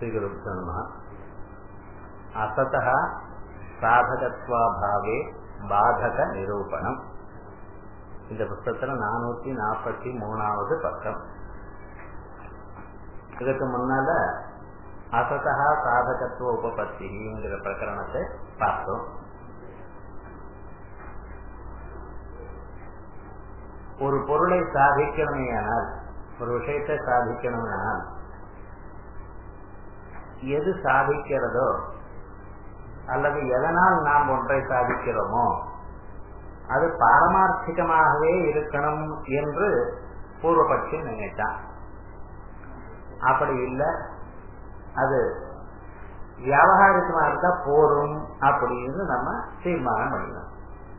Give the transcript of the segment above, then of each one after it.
श्रीगुरुभ्यो नमः असतः சாதகத்வாபாவே பாதக நிரூபணம் இந்த புத்தகத்துல நானூத்தி நாற்பத்தி மூணாவது பக்கம் இதுக்கு முன்னால அசதா சாதகத்துவ உபபத்திங்கிற பிரகரணத்தை பார்த்தோம் ஒரு பொருளை சாதிக்கணுமேயானால் ஒரு விஷயத்தை சாதிக்கணுமானால் எது சாதிக்கிறதோ அல்லது எதனால் நாம் ஒன்றை சாதிக்கிறோமோ அது பாரமார்த்திகமாகவே இருக்கணும் என்று பூர்வபட்சி நினைத்தான் அப்படி இல்லை அது வியாபகாரிகமா இருந்தா போரும் அப்படின்னு நம்ம தீர்மானம் பண்ணினோம்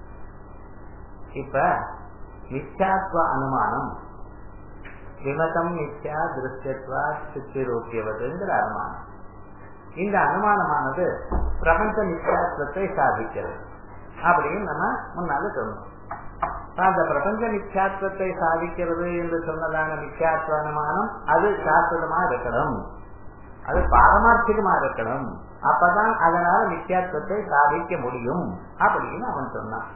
இப்ப மித்யாத்வ அனுமானம் விமதம் மித்யா திருஷ்டத்வா சித்திரூப்பியவதுங்கிற அனுமானம் இந்த அனுமானமானது பிரபஞ்ச மித்யாத்வத்தை சாதிக்கிறது அப்படின்னு நம்ம முன்னால சொன்னோம் அந்த பிரபஞ்ச மித்யாத்வத்தை சாதிக்கிறது என்று சொன்னதான மித்யாத்வ அனுமானம் அது சாஸ்திரமா இருக்கணும் அது பாரமார்த்திகமா இருக்கணும் அப்பதான் அதனால மித்யாத்வத்தை சாதிக்க முடியும் அப்படின்னு அவன் சொன்னான்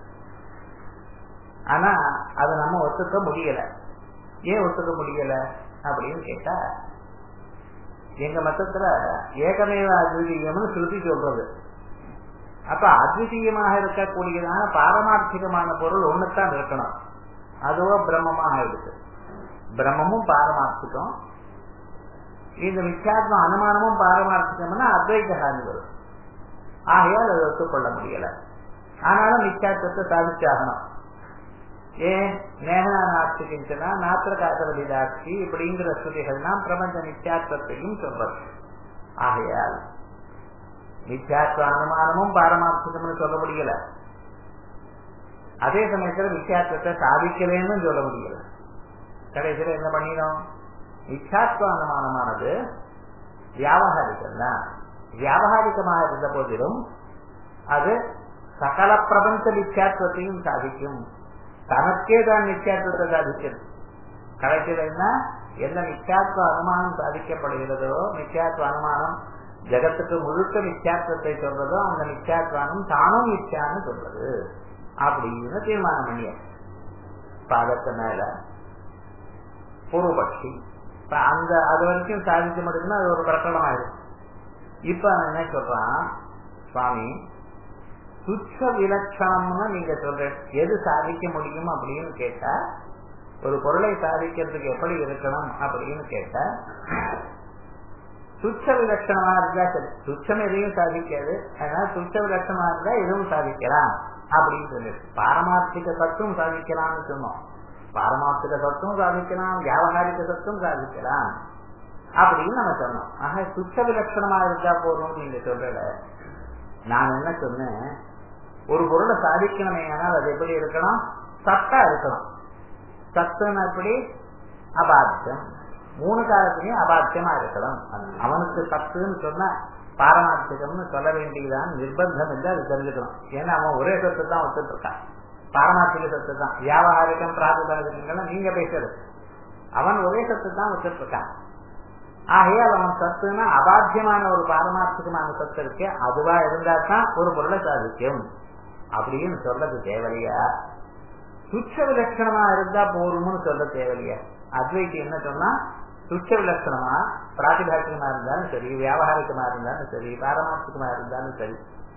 ஆனா அதை நம்ம ஒத்துக்க முடியல ஏன் ஒத்துக்க முடியல அப்படின்னு கேட்டா எங்க மத்தத்துல ஏகமேவ அத்விதீயம்னு ஸ்ருதி சொல்றது அப்ப அத்விதீயமாக இருக்கக்கூடியதான பாரமார்த்திகமான பொருள் ஒண்ணுத்தான் இருக்கணும் அதுவோ பிரம்மமாக இருக்கு பிரம்மமும் பாரமார்த்திகம் இந்த மித்யாத்ம அனுமானமும் பாரமார்த்திகம்னா அத்வைதகானி வரும் ஆகையால் அதை ஒத்துக்கொள்ள முடியல ஆனாலும் மித்யாத்வத்தை சாதிச்சாகணும் ஏன் நேகனானாட்சிக்கின்றனா நாத்திரகாதவதிதாட்சி இப்படிங்கிற ஸ்ருதிகள்லாம் பிரபஞ்ச நித்தியாத்வத்தையும் சொல்றது ஆகையால் நித்தியாத்வ அனுமானமும் பாரமார்த்திகம்னு சொல்ல முடியல அதே சமயத்துல நித்தியாத்வத்தை சாதிக்கலன்னு சொல்ல முடியல கடைசியில என்ன பண்ணிடும் நித்தியாத்வ அனுமானமானது வியாபகாரிகம் தான் வியாபகாரிகமாக இருந்த போதிலும் அது சகல பிரபஞ்ச நித்தியாத்வத்தையும் சாதிக்கும் தனக்கே தான் நித்தியாத்வத்தை சாதிக்கிறது கடைசியில் என்ன எந்த நித்தியாத்வ அனுமானம் சாதிக்கப்படுகிறதோ நித்தியாத்வ அனுமானம் ஜகத்துக்கு முழுக்க நித்தியாத்வத்தை சொல்றதோ அந்த நித்தியாத்வானம் தானும் நித்தியான்னு சொல்றது அப்படின்னு தீர்மானம் பண்ணிய பாதத்து மேல பூர்வபட்சி இப்ப அந்த அது வரைக்கும் சாதிக்க முடியும்னா அது ஒரு பிரகடனம் ஆயிடும் இப்ப என்ன சொல்றான் சுவாமி துச்ச விலட்சணம்னு நீங்க சொல்ற எது சாதிக்க முடியும் அப்படின்னு கேட்டா ஒரு பொருளை சாதிக்கிறதுக்கு எப்படி இருக்கணும் அப்படின்னு கேட்டா துச்ச விலட்சணமா இருந்தா சரி துச்சம் எதையும் சாதிக்காது அதனால துச்ச விலட்சணமா இருந்தா எதுவும் சாதிக்கலாம் அப்படின்னு சொல்லி பாரமார்த்திக தத்துவம் சாதிக்கலாம்னு சொன்னோம் பாரமார்த்திக தத்துவம் சாதிக்கலாம் வியாபகாரிக தத்துவம் சாதிக்கலாம் அப்படின்னு நம்ம சொன்னோம் ஆக துச்ச விலட்சணமா இருந்தா போதும் நீங்க சொல்றத நான் என்ன சொன்னேன் ஒரு பொருளை சாதிக்கணுமே ஆனால் அது எப்படி இருக்கணும் சத்தா இருக்கணும் சத்துன்னு எப்படி அபாத்தியம் மூணு காலத்திலையும் அபாத்தியமா இருக்கணும் அவனுக்கு சத்துன்னு சொன்னா பாரமார்த்திகம்னு சொல்ல வேண்டியதான் நிர்பந்தம் என்று அது தெரிஞ்சுக்கணும் ஏன்னா அவன் ஒரே சொத்து தான் ஒத்துட்டு இருக்கான் பாரமார்த்திக சொத்து தான் வியாபாரிகம் பிராதிபாதிகங்கள் நீங்க பேசுறது அவன் ஒரே சொத்து தான் ஒத்துட்டு இருக்கான் ஆகையால் அவன் சத்துனா அபாத்தியமான ஒரு பாரமார்த்திகமான சத்து இருக்கு அதுவா இருந்தா தான் ஒரு பொருளை சாதிக்கும் அப்படின்னு சொல்றது தேவையா துச்ச விலட்சணமா இருந்தா போரும்னு சொல்ல தேவையா அத்வைக்கு என்ன சொன்னா துச்ச விலட்சணமா பிராதிபாசிகமா இருந்தாலும் சரி வியாபாரிகமா இருந்தாலும் சரி பாரமார்த்திகமா இருந்தாலும் சரி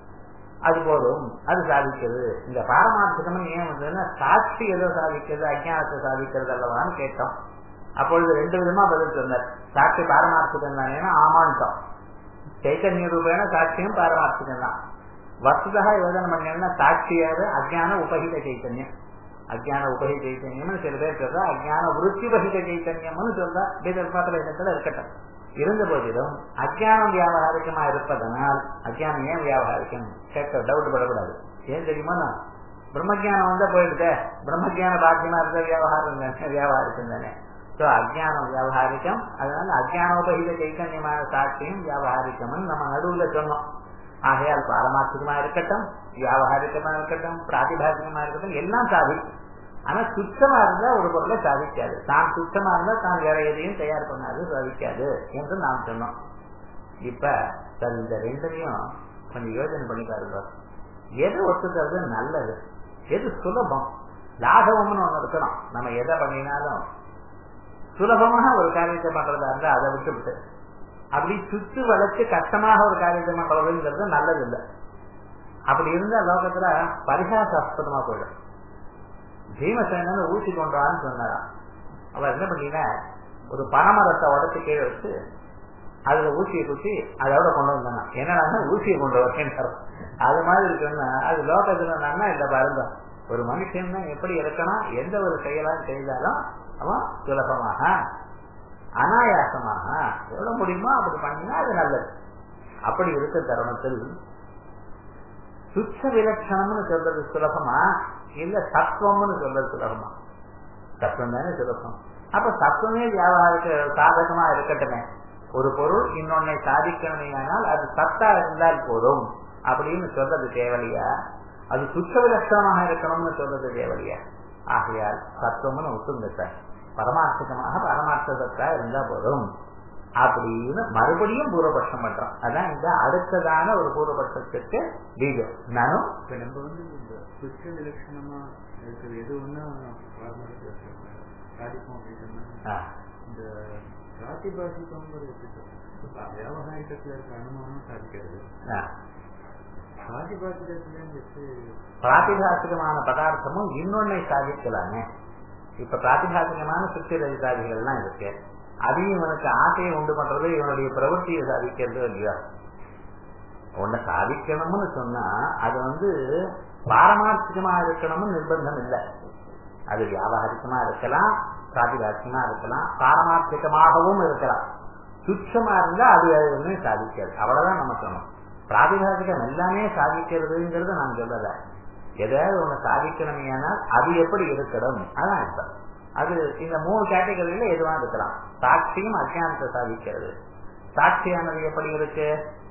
அது போதும் அது சாதிக்கிறது இந்த பாரமார்த்திகம் ஏன் வந்ததுன்னா சாட்சி ஏதோ சாதிக்கிறது அஜானத்தை சாதிக்கிறது அல்லவான்னு கேட்டோம் அப்பொழுது ரெண்டு விதமா பதில் சொன்னார் சாட்சி பாரமார்த்திகம் தான் ஏன்னா ஆமான்ட்டோம் சைத்தன்ய ரூபேன சாட்சியும் பாரமார்த்திகம் தான் வசுதா யோஜனை பண்ணா சாட்சியாரு அஜான உபகித சைத்தன்யம் அஜான உபகி சைத்தன்யம்னு சில பேர் சொல்றா அஜான விருத்தி உபகித சைத்தன்யம்னு சொல்றா இடத்துல இருக்கட்டும் இருந்த போதிலும் அஜானம் வியாபாரிகமா இருப்பதனால் அஜானம் ஏன் வியாபாரிக்கம் கேட்க டவுட் படக்கூடாது ஏன் தெரியுமா பிரம்மஜானம் வந்தா போயிடுதே பிரம்மஜான பாக்கியமா இருந்த வியாபாரம் வியாபாரிக்கம் தானே சோ அஜானம் வியாபாரிக்கம் அதனால அஜானோபகித சைத்தன்யமான சாட்சியம் வியாபாரிக்கம்னு நம்ம நடுவுல சொன்னோம் ஆகையால் பாரமார்த்திகமா இருக்கட்டும் வியாபாரிகமா இருக்கட்டும் பிராதிபாசிகமா இருக்கட்டும் எல்லாம் சாதிக்கும் ஆனா சுத்தமா இருந்தா ஒரு பொருளை சாதிக்காது தான் சுத்தமா இருந்தா தான் வேற எதையும் தயார் பண்ணாது சாதிக்காது என்று நாம் சொன்னோம் இப்ப சார் இந்த ரெண்டுலையும் கொஞ்சம் யோசனை பண்ணி பாருங்க எது ஒத்துக்கிறது நல்லது எது சுலபம் லாகவம்னு ஒண்ணு இருக்கணும் நம்ம எதை பண்ணினாலும் சுலபமாக ஒரு காரியத்தை பண்றதா இருந்தா அதை விட்டு விட்டு அப்படி சுத்து வளைச்சு கஷ்டமாக ஒரு காரியத்தை பண்றதுங்கிறது நல்லது இல்லை அப்படி இருந்தா லோகத்துல பரிகாசாஸ்பதமா போயிடும் பீமசேனன் ஊசி கொண்டான்னு சொன்னாராம் அவர் என்ன பண்ணீங்கன்னா ஒரு பனைமரத்தை உடச்சு கீழே வச்சு அதுல ஊசியை குத்தி அதோட கொண்டு வந்தாங்க என்னன்னா ஊசியை கொண்டு வரேன் அது மாதிரி இருக்குன்னா அது லோகத்துல என்னன்னா இல்ல பாருங்க ஒரு மனுஷன் எப்படி இருக்கணும் எந்த ஒரு செயலாம் செய்தாலும் அவன் சுலபமாக அனாயாசமாக எவ்வளவு முடியுமோ அப்படி பண்ணினா அது நல்லது அப்படி இருக்க தருணத்தில் சுச்ச விலட்சணம்னு சொல்றது சுலபமா இல்ல சத்துவம்னு சொல்றது சுலபமா சத்துவம் தானே சுலபம் அப்ப சத்துவமே வியாபாரிக்க சாதகமா இருக்கட்டுமே ஒரு பொருள் இன்னொன்னை சாதிக்கணுமே ஆனால் அது சத்தா இருந்தால் போதும் அப்படின்னு சொல்றது தேவலையா அது சுத்த விலட்சணமாக இருக்கணும்னு சொல்றது தேவலையா ஆகையால் சத்துவம்னு ஒத்துங்க பரமார்த்தகமாக பரமார்த்த சத்தா இருந்தா போதும் அப்படின்னு மறுபடியும் பூர்வபட்சம் பண்றோம் அதான் இந்த அடுத்ததான ஒரு பூர்வபட்சத்துக்கு பீஜம் நானும் நம்ம வந்து இந்த சுற்ற விலட்சணமா இருக்கிறது எது ஒண்ணா சாதிக்கும் அப்படின்னா இந்த பிராத்திபாசிக்கங்கிறது வியாபகாரிகத்துல இருக்க அனுமானம் சாதிக்கிறது பிராத்திகாசிகமான பதார்த்தமும் இன்னொன்னை சாதிக்கலாமே இப்ப பிராத்திகாசிகமான சுற்றி ரஜிதாதிகள்லாம் இருக்கு அதையும் இவனுக்கு ஆசையை உண்டு பண்றது இவனுடைய பிரவൃத்தியை சாதிக்கிறது இல்லையா உன்னை சாதிக்கணும்னு சொன்னா அது வந்து பாரமார்த்திகமா இருக்கணும்னு நிர்பந்தம் இல்லை அது வியாபாரிகமா இருக்கலாம் பிராதிகாசிகமா இருக்கலாம் பாரமார்த்திகமாகவும் இருக்கலாம் சுட்சமா இருந்தா அது எதுவுமே சாதிக்காது அவ்வளவுதான் நம்ம சொன்னோம் பிராதிகாசிகம் எல்லாமே சாதிக்கிறதுங்கிறது நான் சொல்லல எதாவது ஒண்ணு சாதிக்கணுமேனால் அது எப்படி இருக்கணும் அதான் இப்ப அது இந்த மூணு கேட்டகரியில எதுவா இருக்கலாம் சாட்சியும் அஜானத்தை சாதிக்கிறது சாட்சியானது எப்படி இருக்கு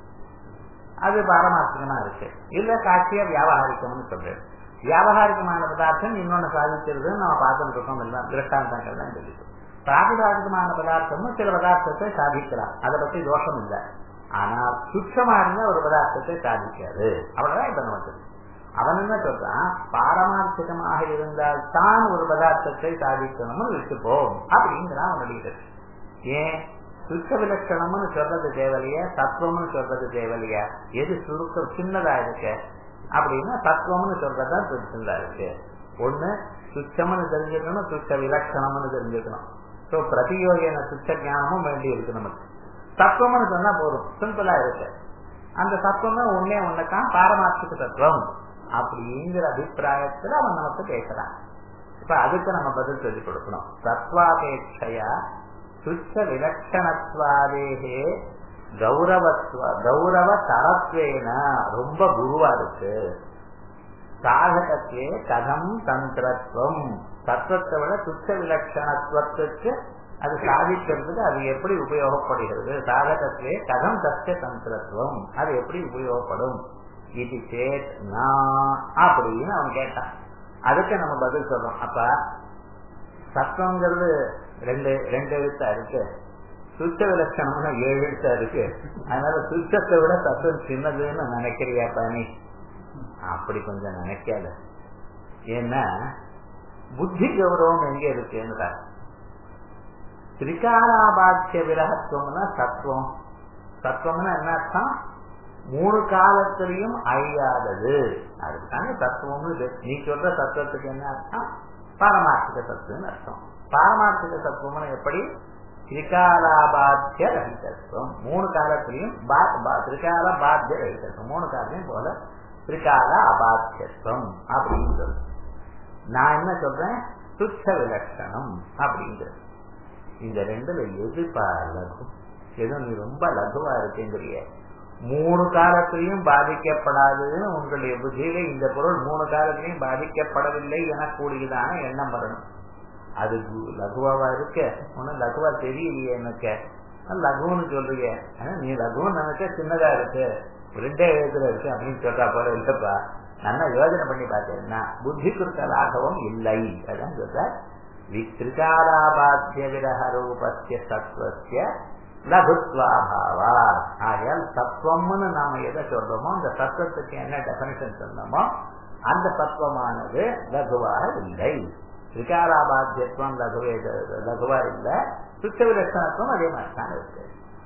அது பாரமார்த்திகமா இருக்கு இல்ல சாட்சியா வியாபாரிக்கம்னு சொல்றேன் வியாபாரிகமான பதார்த்தம் இன்னொன்னு சாதிக்கிறது நம்ம பார்த்துட்டு இருக்கோம் எல்லாம் திருஷ்டாந்தங்கள் தான் சொல்லிட்டு பிராதிபாதிகமான பதார்த்தமும் சில பதார்த்தத்தை சாதிக்கலாம் அதை பத்தி தோஷம் இல்லை ஆனால் சுட்சமா இருந்த ஒரு பதார்த்தத்தை சாதிக்காது அவ்வளவுதான் இப்ப நமக்கு அவன் என்ன சொல்றான் பாரமார்த்திகமாக இருந்தால் தான் ஒரு பதார்த்தத்தை சாதிக்கணும்னு விட்டுப்போம் அப்படிங்கிறான் அவனுடைய ஏன் சுத்த விலட்சணம்னு சொல்றது தேவலையா தத்துவம்னு சொல்றது தேவலையா எது சுருக்கம் சின்னதா இருக்கு அப்படின்னா தத்துவம்னு சொல்றதா சின்னதா இருக்கு ஒண்ணு சுத்தம்னு தெரிஞ்சுக்கணும் சுத்த விலட்சணம்னு தெரிஞ்சுக்கணும் சோ பிரதியோகின சுத்த ஞானமும் வேண்டி இருக்கு நமக்கு தத்துவம்னு சொன்னா போதும் சிம்பிளா இருக்கு அந்த தத்துவம் ஒன்னே ஒண்ணுதான் பாரமார்த்திக தத்துவம் அப்படிங்கிற அபிப்பிராயத்துல அவன் நமக்கு பேசுறான் இப்ப அதுக்கு நம்ம பதில் சொல்லிக் கொடுக்கணும் தத்வாபேட்சையா சுச்ச விலட்சணத்வாதேகே கௌரவத்வ கௌரவ தரத்வேன ரொம்ப குருவா இருக்கு சாதகத்தே கதம் தந்திரத்துவம் தத்துவத்தை விட துச்ச விலட்சணத்துவத்துக்கு அது சாதிக்கிறதுக்கு அது எப்படி உபயோகப்படுகிறது சாதகத்திலே கதம் தச்ச தந்திரத்துவம் அது எப்படி உபயோகப்படும் இது சேத் அப்படின்னு அவன் கேட்டான் அதுக்கு நம்ம பதில் சொல்றோம் அப்ப சத்தம்ங்கிறது ரெண்டு ரெண்டு எழுத்தா இருக்கு சுத்த விலட்சணம்னா ஏழு எழுத்தா இருக்கு அதனால சுத்தத்தை விட சத்தம் சின்னதுன்னு நினைக்கிறியாப்பா நீ அப்படி கொஞ்சம் நினைக்காத ஏன்னா புத்தி கௌரவம் எங்க இருக்குன்னு திரிகாலாபாத்திய விரகத்துவம்னா தத்துவம் தத்துவம்னா என்ன அர்த்தம் மூணு காலத்திலையும் அழியாதது அதுதானே தத்துவம்னு நீ சொல்ற தத்துவத்துக்கு என்ன அர்த்தம் பாரமார்த்திக தத்துவம்னு அர்த்தம் பாரமார்த்திக தத்துவம்னு எப்படி திரிகாலாபாத்திய ரஹிதத்துவம் மூணு காலத்திலையும் திரிகால பாத்திய ரஹிதத்துவம் மூணு காலத்தையும் போல திரிகால அபாத்தியத்துவம் அப்படின்னு சொல்லு நான் என்ன சொல்றேன் துச்ச விலட்சணம் அப்படிங்கிறது இந்த ரெண்டுல எது லகு ஏதோ நீ ரொம்ப லகுவா இருக்குங்கிறிய மூணு காலத்திலையும் பாதிக்கப்படாதுன்னு உங்களுடைய புத்தியில இந்த பொருள் மூணு காலத்திலையும் பாதிக்கப்படவில்லை என கூடியதான எண்ணம் வரணும் அது லகுவாவா இருக்க ஒன்னும் லகுவா தெரியலையே எனக்கு லகுன்னு சொல்றீங்க நீ லகுன்னு நினைச்சா சின்னதா இருக்கு ரெண்டே எழுத்துல இருக்கு அப்படின்னு சொல்றா போல இல்லப்பா நல்லா யோஜனை பண்ணி பார்த்தேன்னா புத்தி கொடுத்த லாகவும் இல்லை அதான் சொல்ற வித்ரிகாலாபாத்திய விரக ரூபஸ்ய சத்வஸ்ய லகுத்வாபாவா ஆகையால் தத்துவம்னு நாம எதை சொல்றோமோ அந்த தத்துவத்துக்கு என்ன டெபனிஷன் சொன்னோமோ அந்த தத்துவமானது லகுவாக இல்லை விகாராபாத்தியத்துவம் லகுவே லகுவா இல்லை சுத்த விலட்சணத்துவம் அதே மாதிரி தான் இருக்கு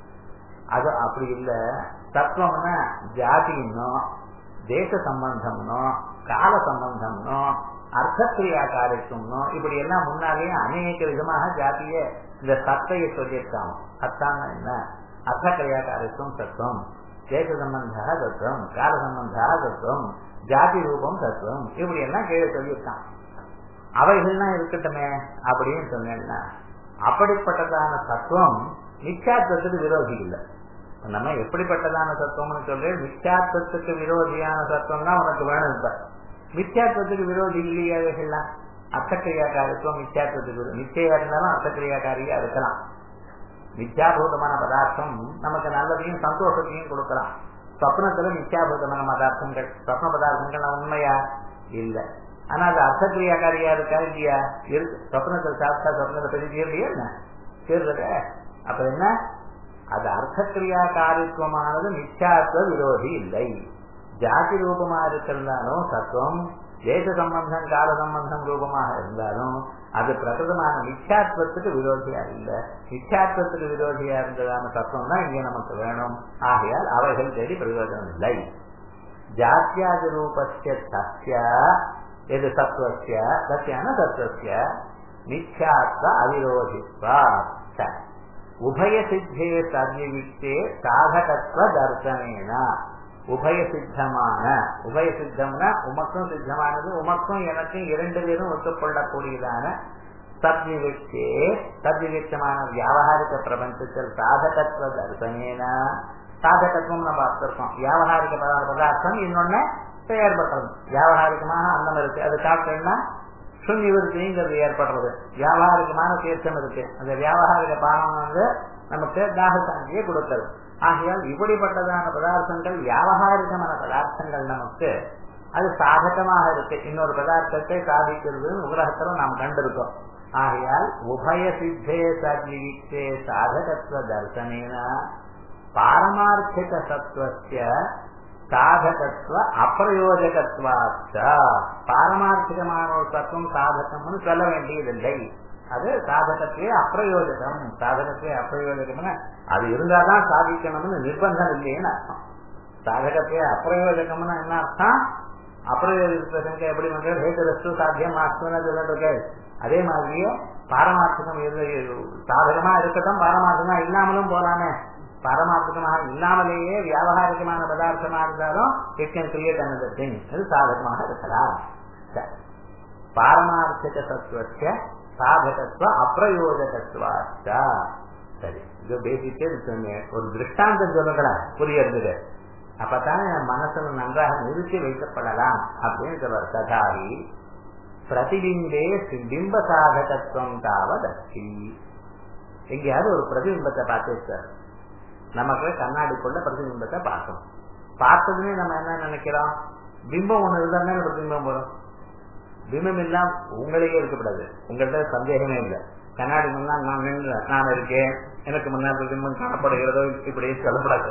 அது அப்படி இல்லை தத்துவம்னா ஜாதின்னோ தேச சம்பந்தம்னோ கால சம்பந்தம்னோ அர்த்தக்கிரியா காரியத்துவம்னோ இப்படி எல்லாம் முன்னாலேயே அநேக விதமாக ஜாதிய இந்த சத்தையை சொல்லியிருக்காங்க அத்தான என்ன அர்த்தக்கிரியா காரியத்துவம் தத்துவம் தேச சம்பந்தா தத்துவம் கால சம்பந்தா தத்துவம் ஜாதி ரூபம் தத்துவம் இப்படி எல்லாம் கீழே சொல்லியிருக்கான் அவைகள்லாம் இருக்கட்டுமே அப்படின்னு சொன்னேன்னா அப்படிப்பட்டதான தத்துவம் நிச்சாத்துவத்துக்கு விரோதி இல்லை நம்ம எப்படிப்பட்டதான தத்துவம்னு சொல்லி மித்யாத்வத்துக்கு விரோதியான தத்துவம் தான் உனக்கு வேணும் இப்ப மித்யாத்வத்துக்கு விரோதி இல்லையா அவைகள்லாம் அர்த்தக்கிரியாக்காரத்துவம் மித்யாத்வத்துக்கு நிச்சயா இருந்தாலும் அர்த்தக்கிரியாக்காரியா இருக்கலாம் மித்யாபூதமான பதார்த்தம் நமக்கு நல்லதையும் சந்தோஷத்தையும் கொடுக்கலாம் சொப்னத்துல மித்யாபூதமான பதார்த்தங்கள் சொப்ன பதார்த்தங்கள் உண்மையா இல்ல ஆனா அது அர்த்தக்கிரியாக்காரியா இருக்கா இல்லையா இருக்கு சொப்னத்தில் சாப்பிட்டா சொப்னத்தை பற்றி தீர்லையா என்ன தீர்றத அப்ப என்ன அது அர்த்தக்கிரியா காரித்துவமானது மித்யாத்வ விரோதி இல்லை ஜாதி ரூபமா இருக்கிறதாலும் தத்துவம் தேச சம்பந்தம் கால சம்பந்தம் ரூபமாக இருந்தாலும் அது பிரகதமான மித்யாத்வத்துக்கு விரோதியா இல்லை மித்யாத்வத்துக்கு விரோதியா இருந்ததான தத்துவம் தான் இங்கே நமக்கு வேணும் ஆகையால் அவைகள் தேடி பிரயோஜனம் இல்லை ஜாத்தியாதி ரூபஸ்ய தஸ்ய எது தத்துவசிய தஸ்யான தத்துவசிய மித்யாத்வ அவிரோதித்வா சரி உபய சித்தே சன்னிவித்தே சாதகத்துவ தர்சனேன உபய சித்தமான உபய சித்தம்னா உமக்கும் சித்தமானது உமக்கும் எனக்கும் இரண்டு பேரும் ஒத்துக்கொள்ளக்கூடியதான சத்விவித்தே சத்விவித்தமான வியாபகாரிக பிரபஞ்சத்தில் சாதகத்துவ தர்சனேன சாதகத்துவம் நம்ம பார்த்திருக்கோம் வியாபகாரிக பதார்த்தம் இன்னொன்னு செயற்படுறது வியாபகாரிகமான அன்னம் இருக்கு அது சாப்பிட்டேன்னா சுண்ணி விருத்திங்கிறது ஏற்படுறது வியாபாரிகமான தீர்த்தம் இருக்கு அந்த வியாபாரிக பானம் வந்து நமக்கு தாகசாந்தியை கொடுக்கிறது ஆகையால் இப்படிப்பட்டதான பதார்த்தங்கள் வியாபகாரிகமான பதார்த்தங்கள் நமக்கு அது சாதகமாக இருக்கு இன்னொரு பதார்த்தத்தை சாதிக்கிறது உலகத்துல நாம் கண்டிருக்கோம் ஆகையால் உபய சித்தே சஜீவித்தே சாதகத்துவ தர்சனேன பாரமார்த்திக சத்துவசிய சாதகத்துவ அப்பிரயோஜகத்வாச்ச பாரமார்த்திகமான ஒரு தத்துவம் சாதகம்னு சொல்ல வேண்டியதில்லை அது சாதகத்தையே அப்பிரயோஜகம் சாதகத்தையே அப்பிரயோஜகம்னு அது இருந்தாதான் சாதிக்கணும்னு நிர்பந்தம் இல்லைன்னு அர்த்தம் சாதகத்தையே அப்பிரயோஜகம்னு என்ன அர்த்தம் அப்பிரயோஜகத்தை எப்படி வந்து ஹேதரஸ்து சாத்தியம் மாஸ்துன்னு சொல்லிட்டு அதே மாதிரியே பாரமார்த்திகம் சாதகமா இருக்கட்டும் பாரமார்த்திகமா இல்லாமலும் போலாமே பாரமார்த்திகமாக இல்லாமலேயே வியாபகாரிகமான பதார்த்தமா இருந்தாலும் it can create another thing அது சாதகமாக இருக்கலாம் பாரமார்த்திக தத்துவத்திய சாதகத்துவ அப்பிரயோஜகத்துவாச்சா சரி இது பேசிட்டே சொன்னேன் ஒரு திருஷ்டாந்தம் சொல்லுங்களேன் புரியுறது அப்பதான் மனசுல நன்றாக நிறுத்தி வைக்கப்படலாம் அப்படின்னு சொல்வார் ததாரி பிரதிபிம்பே பிம்ப சாதகத்துவம் தாவதஸ்தி எங்கேயாவது ஒரு பிரதிபிம்பத்தை பார்த்தே சார் நமக்கு கண்ணாடிக்குள்ள பிரதிபிம்பத்தை பார்க்கணும் பார்த்ததுமே நம்ம என்ன நினைக்கிறோம் பிம்பம் ஒண்ணு இருந்தா பிரதிபிம்பம் வரும் பிம்பம் இல்லாம உங்களையே இருக்கக்கூடாது உங்கள்ட்ட சந்தேகமே இல்லை கண்ணாடி முன்னால் நான் நின்று நான் இருக்கேன் எனக்கு முன்னால் பிரதிபிம்பம் காணப்படுகிறதோ இப்படி சொல்லப்படாது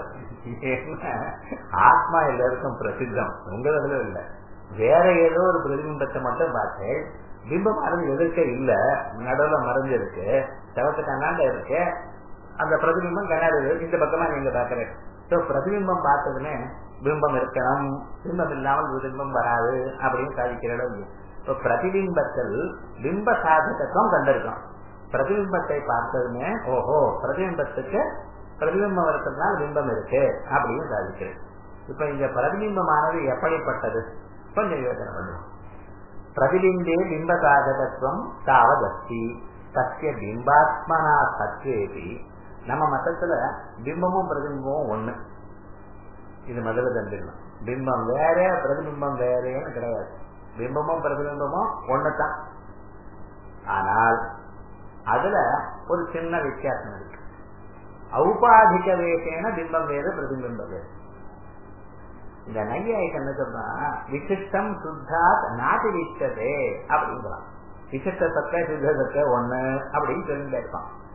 ஆத்மா எல்லாருக்கும் பிரசித்தம் உங்களதுல இல்லை வேற ஏதோ ஒரு பிரதிபிம்பத்தை மட்டும் பார்த்து பிம்பமானது எதிர்க்க இல்ல நடுவுல மறைஞ்சிருக்கு செவத்து கண்ணாண்ட இருக்கு அந்த பிரதிபிம்பம் கண்ணாடி இந்த பக்கமா நீங்க பாக்குறேன் சோ பிரதிபிம்பம் பார்த்ததுமே பிம்பம் இருக்கணும் பிம்பம் இல்லாமல் பிரதிபிம்பம் வராது அப்படின்னு சாதிக்கிற இடம் இப்போ பிரதிபிம்பத்தில் பிம்ப சாதகத்துவம் கண்டிருக்கோம் பிரதிபிம்பத்தை பார்த்ததுமே ஓஹோ பிரதிபிம்பத்துக்கு பிரதிபிம்பம் இருக்கிறதுனால பிம்பம் இருக்கு அப்படின்னு சாதிக்கிறேன் இப்ப இந்த பிரதிபிம்பமானது எப்படிப்பட்டது கொஞ்சம் யோசனை பண்ணுவோம் பிரதிபிம்பே பிம்ப சாதகத்துவம் தாவதஸ்தி சத்திய பிம்பாத்மனா சத்வேபி நம்ம மதத்துல பிம்பமும் பிரதிபிம்பமும் ஒண்ணு இது முதல்ல தந்துடணும் பிம்பம் வேற பிரதிபிம்பம் வேறேன்னு கிடையாது பிம்பமும் பிரதிபிம்பமும் ஒண்ணுதான் ஆனால் அதுல ஒரு சின்ன வித்தியாசம் இருக்கு ஔபாதிக வேஷேன பிம்பம் வேறு பிரதிபிம்பம் வேறு இந்த நையாய்க்கு என்ன சொல்றா விசிஷ்டம் சுத்தாத் நாட்டி விச்சதே அப்படிங்கிறான் விசிஷ்ட சத்த சித்த சத்த ஒண்ணு அப்படின்னு சொல்லிட்டு இருப்பான்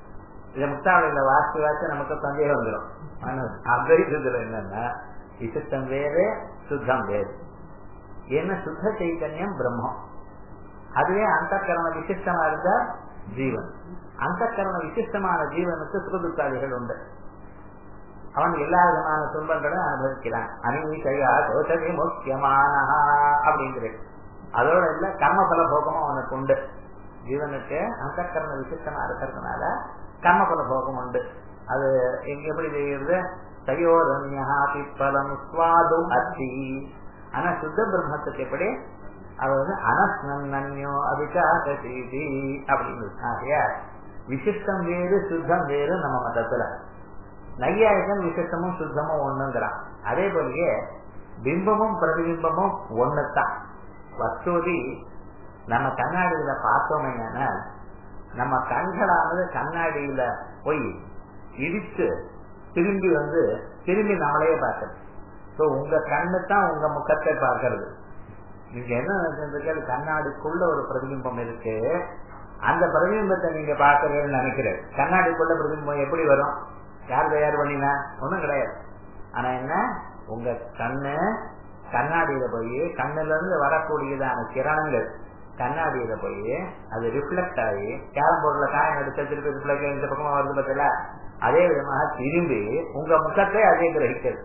இதை முக்தாவளியில வாசி வாசி நமக்கு சந்தேகம் வந்துடும் ஆனா அத்வைதத்துல என்னன்னா விசிஷ்டம் வேறு சுத்தம் வேறு என்ன சுத்த சைத்தன்யம் பிரம்மம் அதுவே அந்த கரண விசிஷ்டமா இருந்தா ஜீவன் அந்த கரண விசிஷ்டமான ஜீவனுக்கு சுகதுக்காதிகள் உண்டு அவன் எல்லா விதமான துன்பங்களும் அனுபவிக்கிறான் அனிமிகையா தோஷமே முக்கியமான அப்படிங்கிறது அதோட இல்ல கர்மபல போகமும் அவனுக்கு உண்டு ஜீவனுக்கு அந்த கரண விசிஷ்டமா இருக்கிறதுனால கர்மபல போகம் உண்டு அது எங்க எப்படி தெரியுது தயோரண்யா பிப்பலம் சுவாது அத்தி ஆனா சுத்த பிரம்மத்துக்கு எப்படி அவர் வந்து அனஸ்னன்யோ அபிகாசீதி அப்படின்னு ஆகையா விசிஷ்டம் வேறு சுத்தம் வேறு நம்ம மதத்துல நையாயிரம் விசிஷ்டமும் சுத்தமும் ஒண்ணுங்கிறான் அதே போலயே பிம்பமும் பிரதிபிம்பமும் ஒண்ணுதான் வஸ்துதி நம்ம கண்ணாடியில பார்த்தோமையான நம்ம கண்களானது கண்ணாடியில போய் இடிச்சு திரும்பி வந்து திரும்பி நம்மளையே பார்க்கறது உங்க கண்ணு தான் உங்க முகத்தை பார்க்கறது நீங்க என்ன நினைச்சிருக்கீங்க கண்ணாடிக்குள்ள ஒரு பிரதிபிம்பம் இருக்கு அந்த பிரதிபிம்பத்தை நீங்க பாக்குறீங்கன்னு நினைக்கிறேன் கண்ணாடிக்குள்ள பிரதிபிம்பம் எப்படி வரும் யார் தயார் பண்ணினா ஒண்ணும் கிடையாது ஆனா என்ன உங்க கண்ணு கண்ணாடியில போய் கண்ணுல இருந்து வரக்கூடியதான கிரணங்கள் கண்ணாடியில போய் அது ரிஃப்ளெக்ட் ஆகி கேரம் போர்டுல காயம் எடுத்த திருப்பி ரிஃப்ளெக்ட் இந்த பக்கமா வருது பார்த்தல அதே விதமாக திரும்பி உங்க முகத்தை அதே கிரகிக்கிறது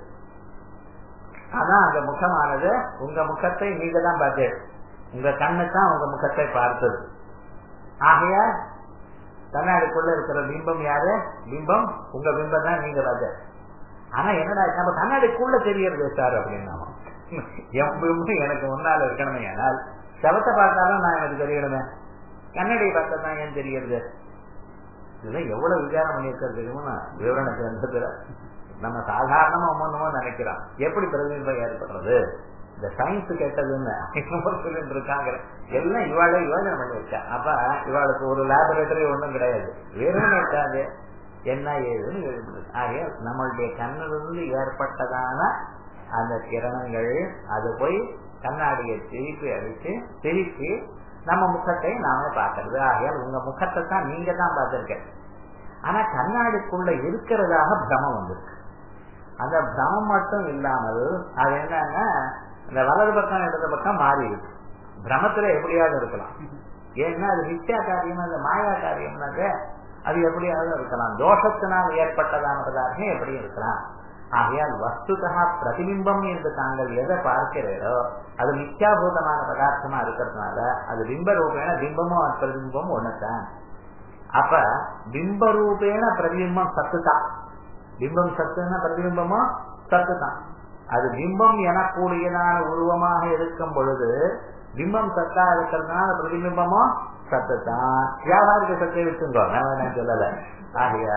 ஆனா அந்த முகமானது உங்க முகத்தை நீங்க தான் பார்த்தேன் உங்க கண்ணு தான் உங்க முகத்தை பார்த்தது ஆகையா கண்ணாடிக்குள்ள இருக்கிற பிம்பம் யாரு பிம்பம் உங்க பிம்பம் தான் நீங்க பார்த்த ஆனா என்னடா நம்ம கண்ணாடிக்குள்ள தெரியறது சார் அப்படின்னா என் பிம்பம் எனக்கு முன்னால இருக்கணுமே ஆனால் செவத்தை பார்த்தாலும் நான் எனக்கு தெரியணுமே கண்ணாடியை பார்த்தா தான் ஏன் தெரியறது இதெல்லாம் எவ்வளவு விசாரம் பண்ணியிருக்கிறது விவரண கிரந்தத்துல நம்ம சாதாரணமா ஒவ்வொன்றுமோ நினைக்கிறோம் எப்படி பிரதிபிம்பம் ஏற்படுறது இந்த சயின்ஸ் கெட்டதுன்னு சொல்லிட்டு இருக்காங்க எல்லாம் இவாள யோஜனை பண்ணி வச்சா அப்ப இவாளுக்கு ஒரு லேபரேட்டரி ஒண்ணும் கிடையாது வெறும் இருக்காது என்ன ஏதுன்னு எழுதுது ஆகிய நம்மளுடைய கண்ணிலிருந்து ஏற்பட்டதான அந்த கிரணங்கள் அது போய் கண்ணாடியை திருப்பி அடிச்சு திருப்பி நம்ம முகத்தை நாம பார்க்கறது ஆகையால் உங்க முகத்தை தான் நீங்க தான் பார்த்திருக்க ஆனா கண்ணாடிக்குள்ள இருக்கிறதாக பிரமம் வந்திருக்கு அந்த பிரமம் மட்டும் இல்லாமல் அது என்னன்னா இந்த வலது பக்கம் இடது பக்கம் மாறி இருக்கு பிரமத்துல எப்படியாவது இருக்கலாம் ஏன்னா அது மித்யா காரியம் அந்த மாயா காரியம்னாக்க அது எப்படியாவது இருக்கலாம் தோஷத்தினால் ஏற்பட்டதான பதார்த்தம் எப்படி இருக்கலாம் ஆகையால் வஸ்துதா பிரதிபிம்பம் என்று தாங்கள் எதை பார்க்கிறீரோ அது மித்யாபூதமான பதார்த்தமா இருக்கிறதுனால அது பிம்ப ரூபேன பிம்பமும் பிரதிபிம்பமும் ஒண்ணுதான் அப்ப பிம்ப ரூபேன பிரதிபிம்பம் சத்துதான் பிம்பம் சத்துன்னா பிரதிபிம்பமும் சத்து தான் அது பிம்பம் எனக்கூடியதான உருவமாக இருக்கும் பொழுது பிம்பம் சத்தா இருக்கிறதுனால பிரதிபிம்பமும் சத்து தான் வியாபாரிக சத்தை விட்டுங்கோ நான் வேணாம் சொல்லல ஆகையா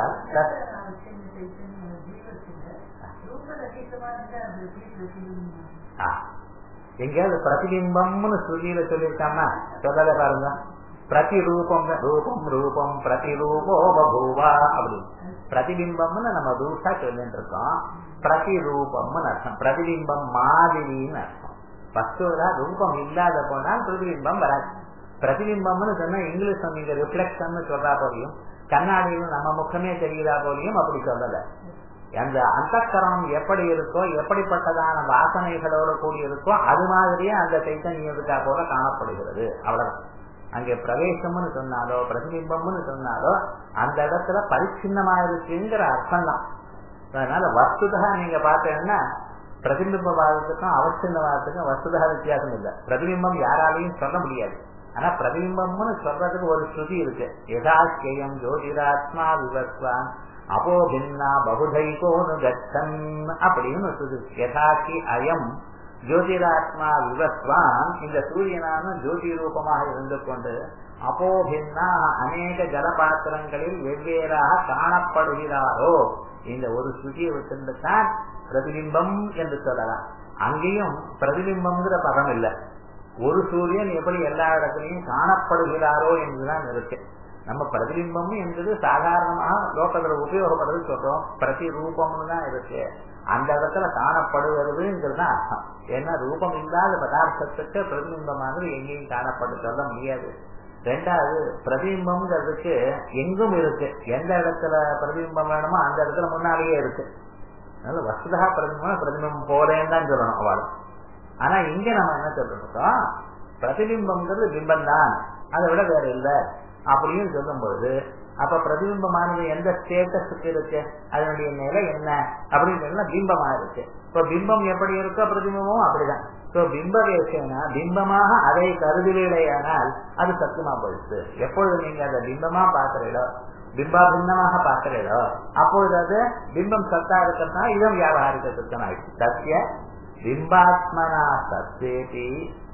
எங்கேயாவது பிரதிபிம்பம்னு சொல்லியில சொல்லியிருக்காங்கன்னா சொல்லல பாருங்க பிரதிரூபம் ரூபம் ரூபம் பிரதிரூபோ பபூவா அப்படின்னு பிரதிபிம்பம்னு நம்ம ரூசா சொல்லிட்டு இருக்கோம் பிரதிரூபம்னு அர்த்தம் பிரதிபிம்பம் மாதிரின்னு அர்த்தம் வஸ்துவா ரூபம் இல்லாத போனால் பிரதிபிம்பம் வராது பிரதிபிம்பம்னு சொன்னா இங்கிலீஷ் நீங்க ரிஃப்ளெக்ஷன் சொல்றா போலையும் கண்ணாடியில் நம்ம முகமே தெரியுதா போலையும் அப்படி சொல்லல அந்த அந்தக்கரணம் எப்படி இருக்கோ எப்படிப்பட்டதான வாசனைகளோட கூடி இருக்கோ அது மாதிரியே அந்த சைத்தன்யத்துக்கா போல காணப்படுகிறது அவ்வளவுதான் அங்கே பிரவேசம்னு சொன்னாலோ பிரதிபிம்பம்னு சொன்னாலோ அந்த இடத்துல பரிச்சின்னமா இருக்குங்கிற அர்த்தம் தான் அதனால வஸ்துதா நீங்க பார்த்தீங்கன்னா பிரதிபிம்பவாதத்துக்கும் அவசியவாதத்துக்கும் வஸ்துதா வித்தியாசம் இல்லை பிரதிபிம்பம் யாராலையும் சொல்ல முடியாது ஆனா பிரதிபிம்பம்னு சொல்றதுக்கு ஒரு ஸ்ருதி இருக்கு யதாஸ்கேயம் ஜோதிராத்மா விவஸ்வான் அப்போ பின்னா பகுதைகோனு கச்சன் அப்படின்னு ஸ்ருதி யதாக்கி அயம் ஜோதிராத்மா விவஸ்வான் இந்த சூரியனான ஜோதி ரூபமாக இருந்து கொண்டு அப்போபின்னா அநேக ஜலபாத்திரங்களில் வெவ்வேறாக காணப்படுகிறாரோ இந்த ஒரு சுதியை விட்டு தான் பிரதிபிம்பம் என்று சொல்லலாம் அங்கேயும் பிரதிபிம்பம்ங்கிற பதம் இல்லை ஒரு சூரியன் எப்படி எல்லா இடத்துலையும் காணப்படுகிறாரோ என்றுதான் இருக்கு நம்ம பிரதிபிம்பம் என்பது சாதாரணமாக லோகத்துல உபயோகப்படுறது சொல்றோம் பிரதி ரூபம்னு தான் இருக்கு அந்த இடத்துல காணப்படுகிறதுங்கிறது தான் அர்த்தம் ஏன்னா ரூபம் இல்லாத பதார்த்தத்துக்கு பிரதிபிம்பமானது எங்கேயும் காணப்பட்டு சொல்ல முடியாது ரெண்டாவது பிரதிபிம்பம்ங்கிறதுக்கு எங்கும் இருக்கு எந்த இடத்துல பிரதிபிம்பம் வேணுமோ அந்த இடத்துல முன்னாலேயே இருக்கு அதனால வசுதா பிரதிபிம்பம் பிரதிபிம்பம் போறேன்னு தான் சொல்லணும் அவள் ஆனா இங்க நம்ம என்ன சொல்றோம் பிரதிபிம்பம்ங்கிறது பிம்பம் தான் அதை விட வேற இல்ல அப்படின்னு சொல்லும் பொழுது அப்ப பிரதிபிம்பமானது எந்த ஸ்டேட்டஸுக்கு இருக்கு அதனுடைய நிலை என்ன அப்படின்னு சொன்னா பிம்பமா இருக்கு இப்போ பிம்பம் எப்படி இருக்கோ பிரதிபிம்பமும் அப்படிதான் ஸோ பிம்ப வேசேனா பிம்பமாக அதை கருதுவீடையானால் அது சத்தியமா போயிடுச்சு எப்பொழுது நீங்க அதை பிம்பமா பாக்குறீங்களோ பிம்பா பின்னமாக பாக்குறீங்களோ அப்பொழுது அது பிம்பம் சத்தா இருக்கிறதா இதுவும் வியாபாரிக சத்தம் ஆயிடுச்சு சத்திய பிம்பாத்மனா சத்தேதி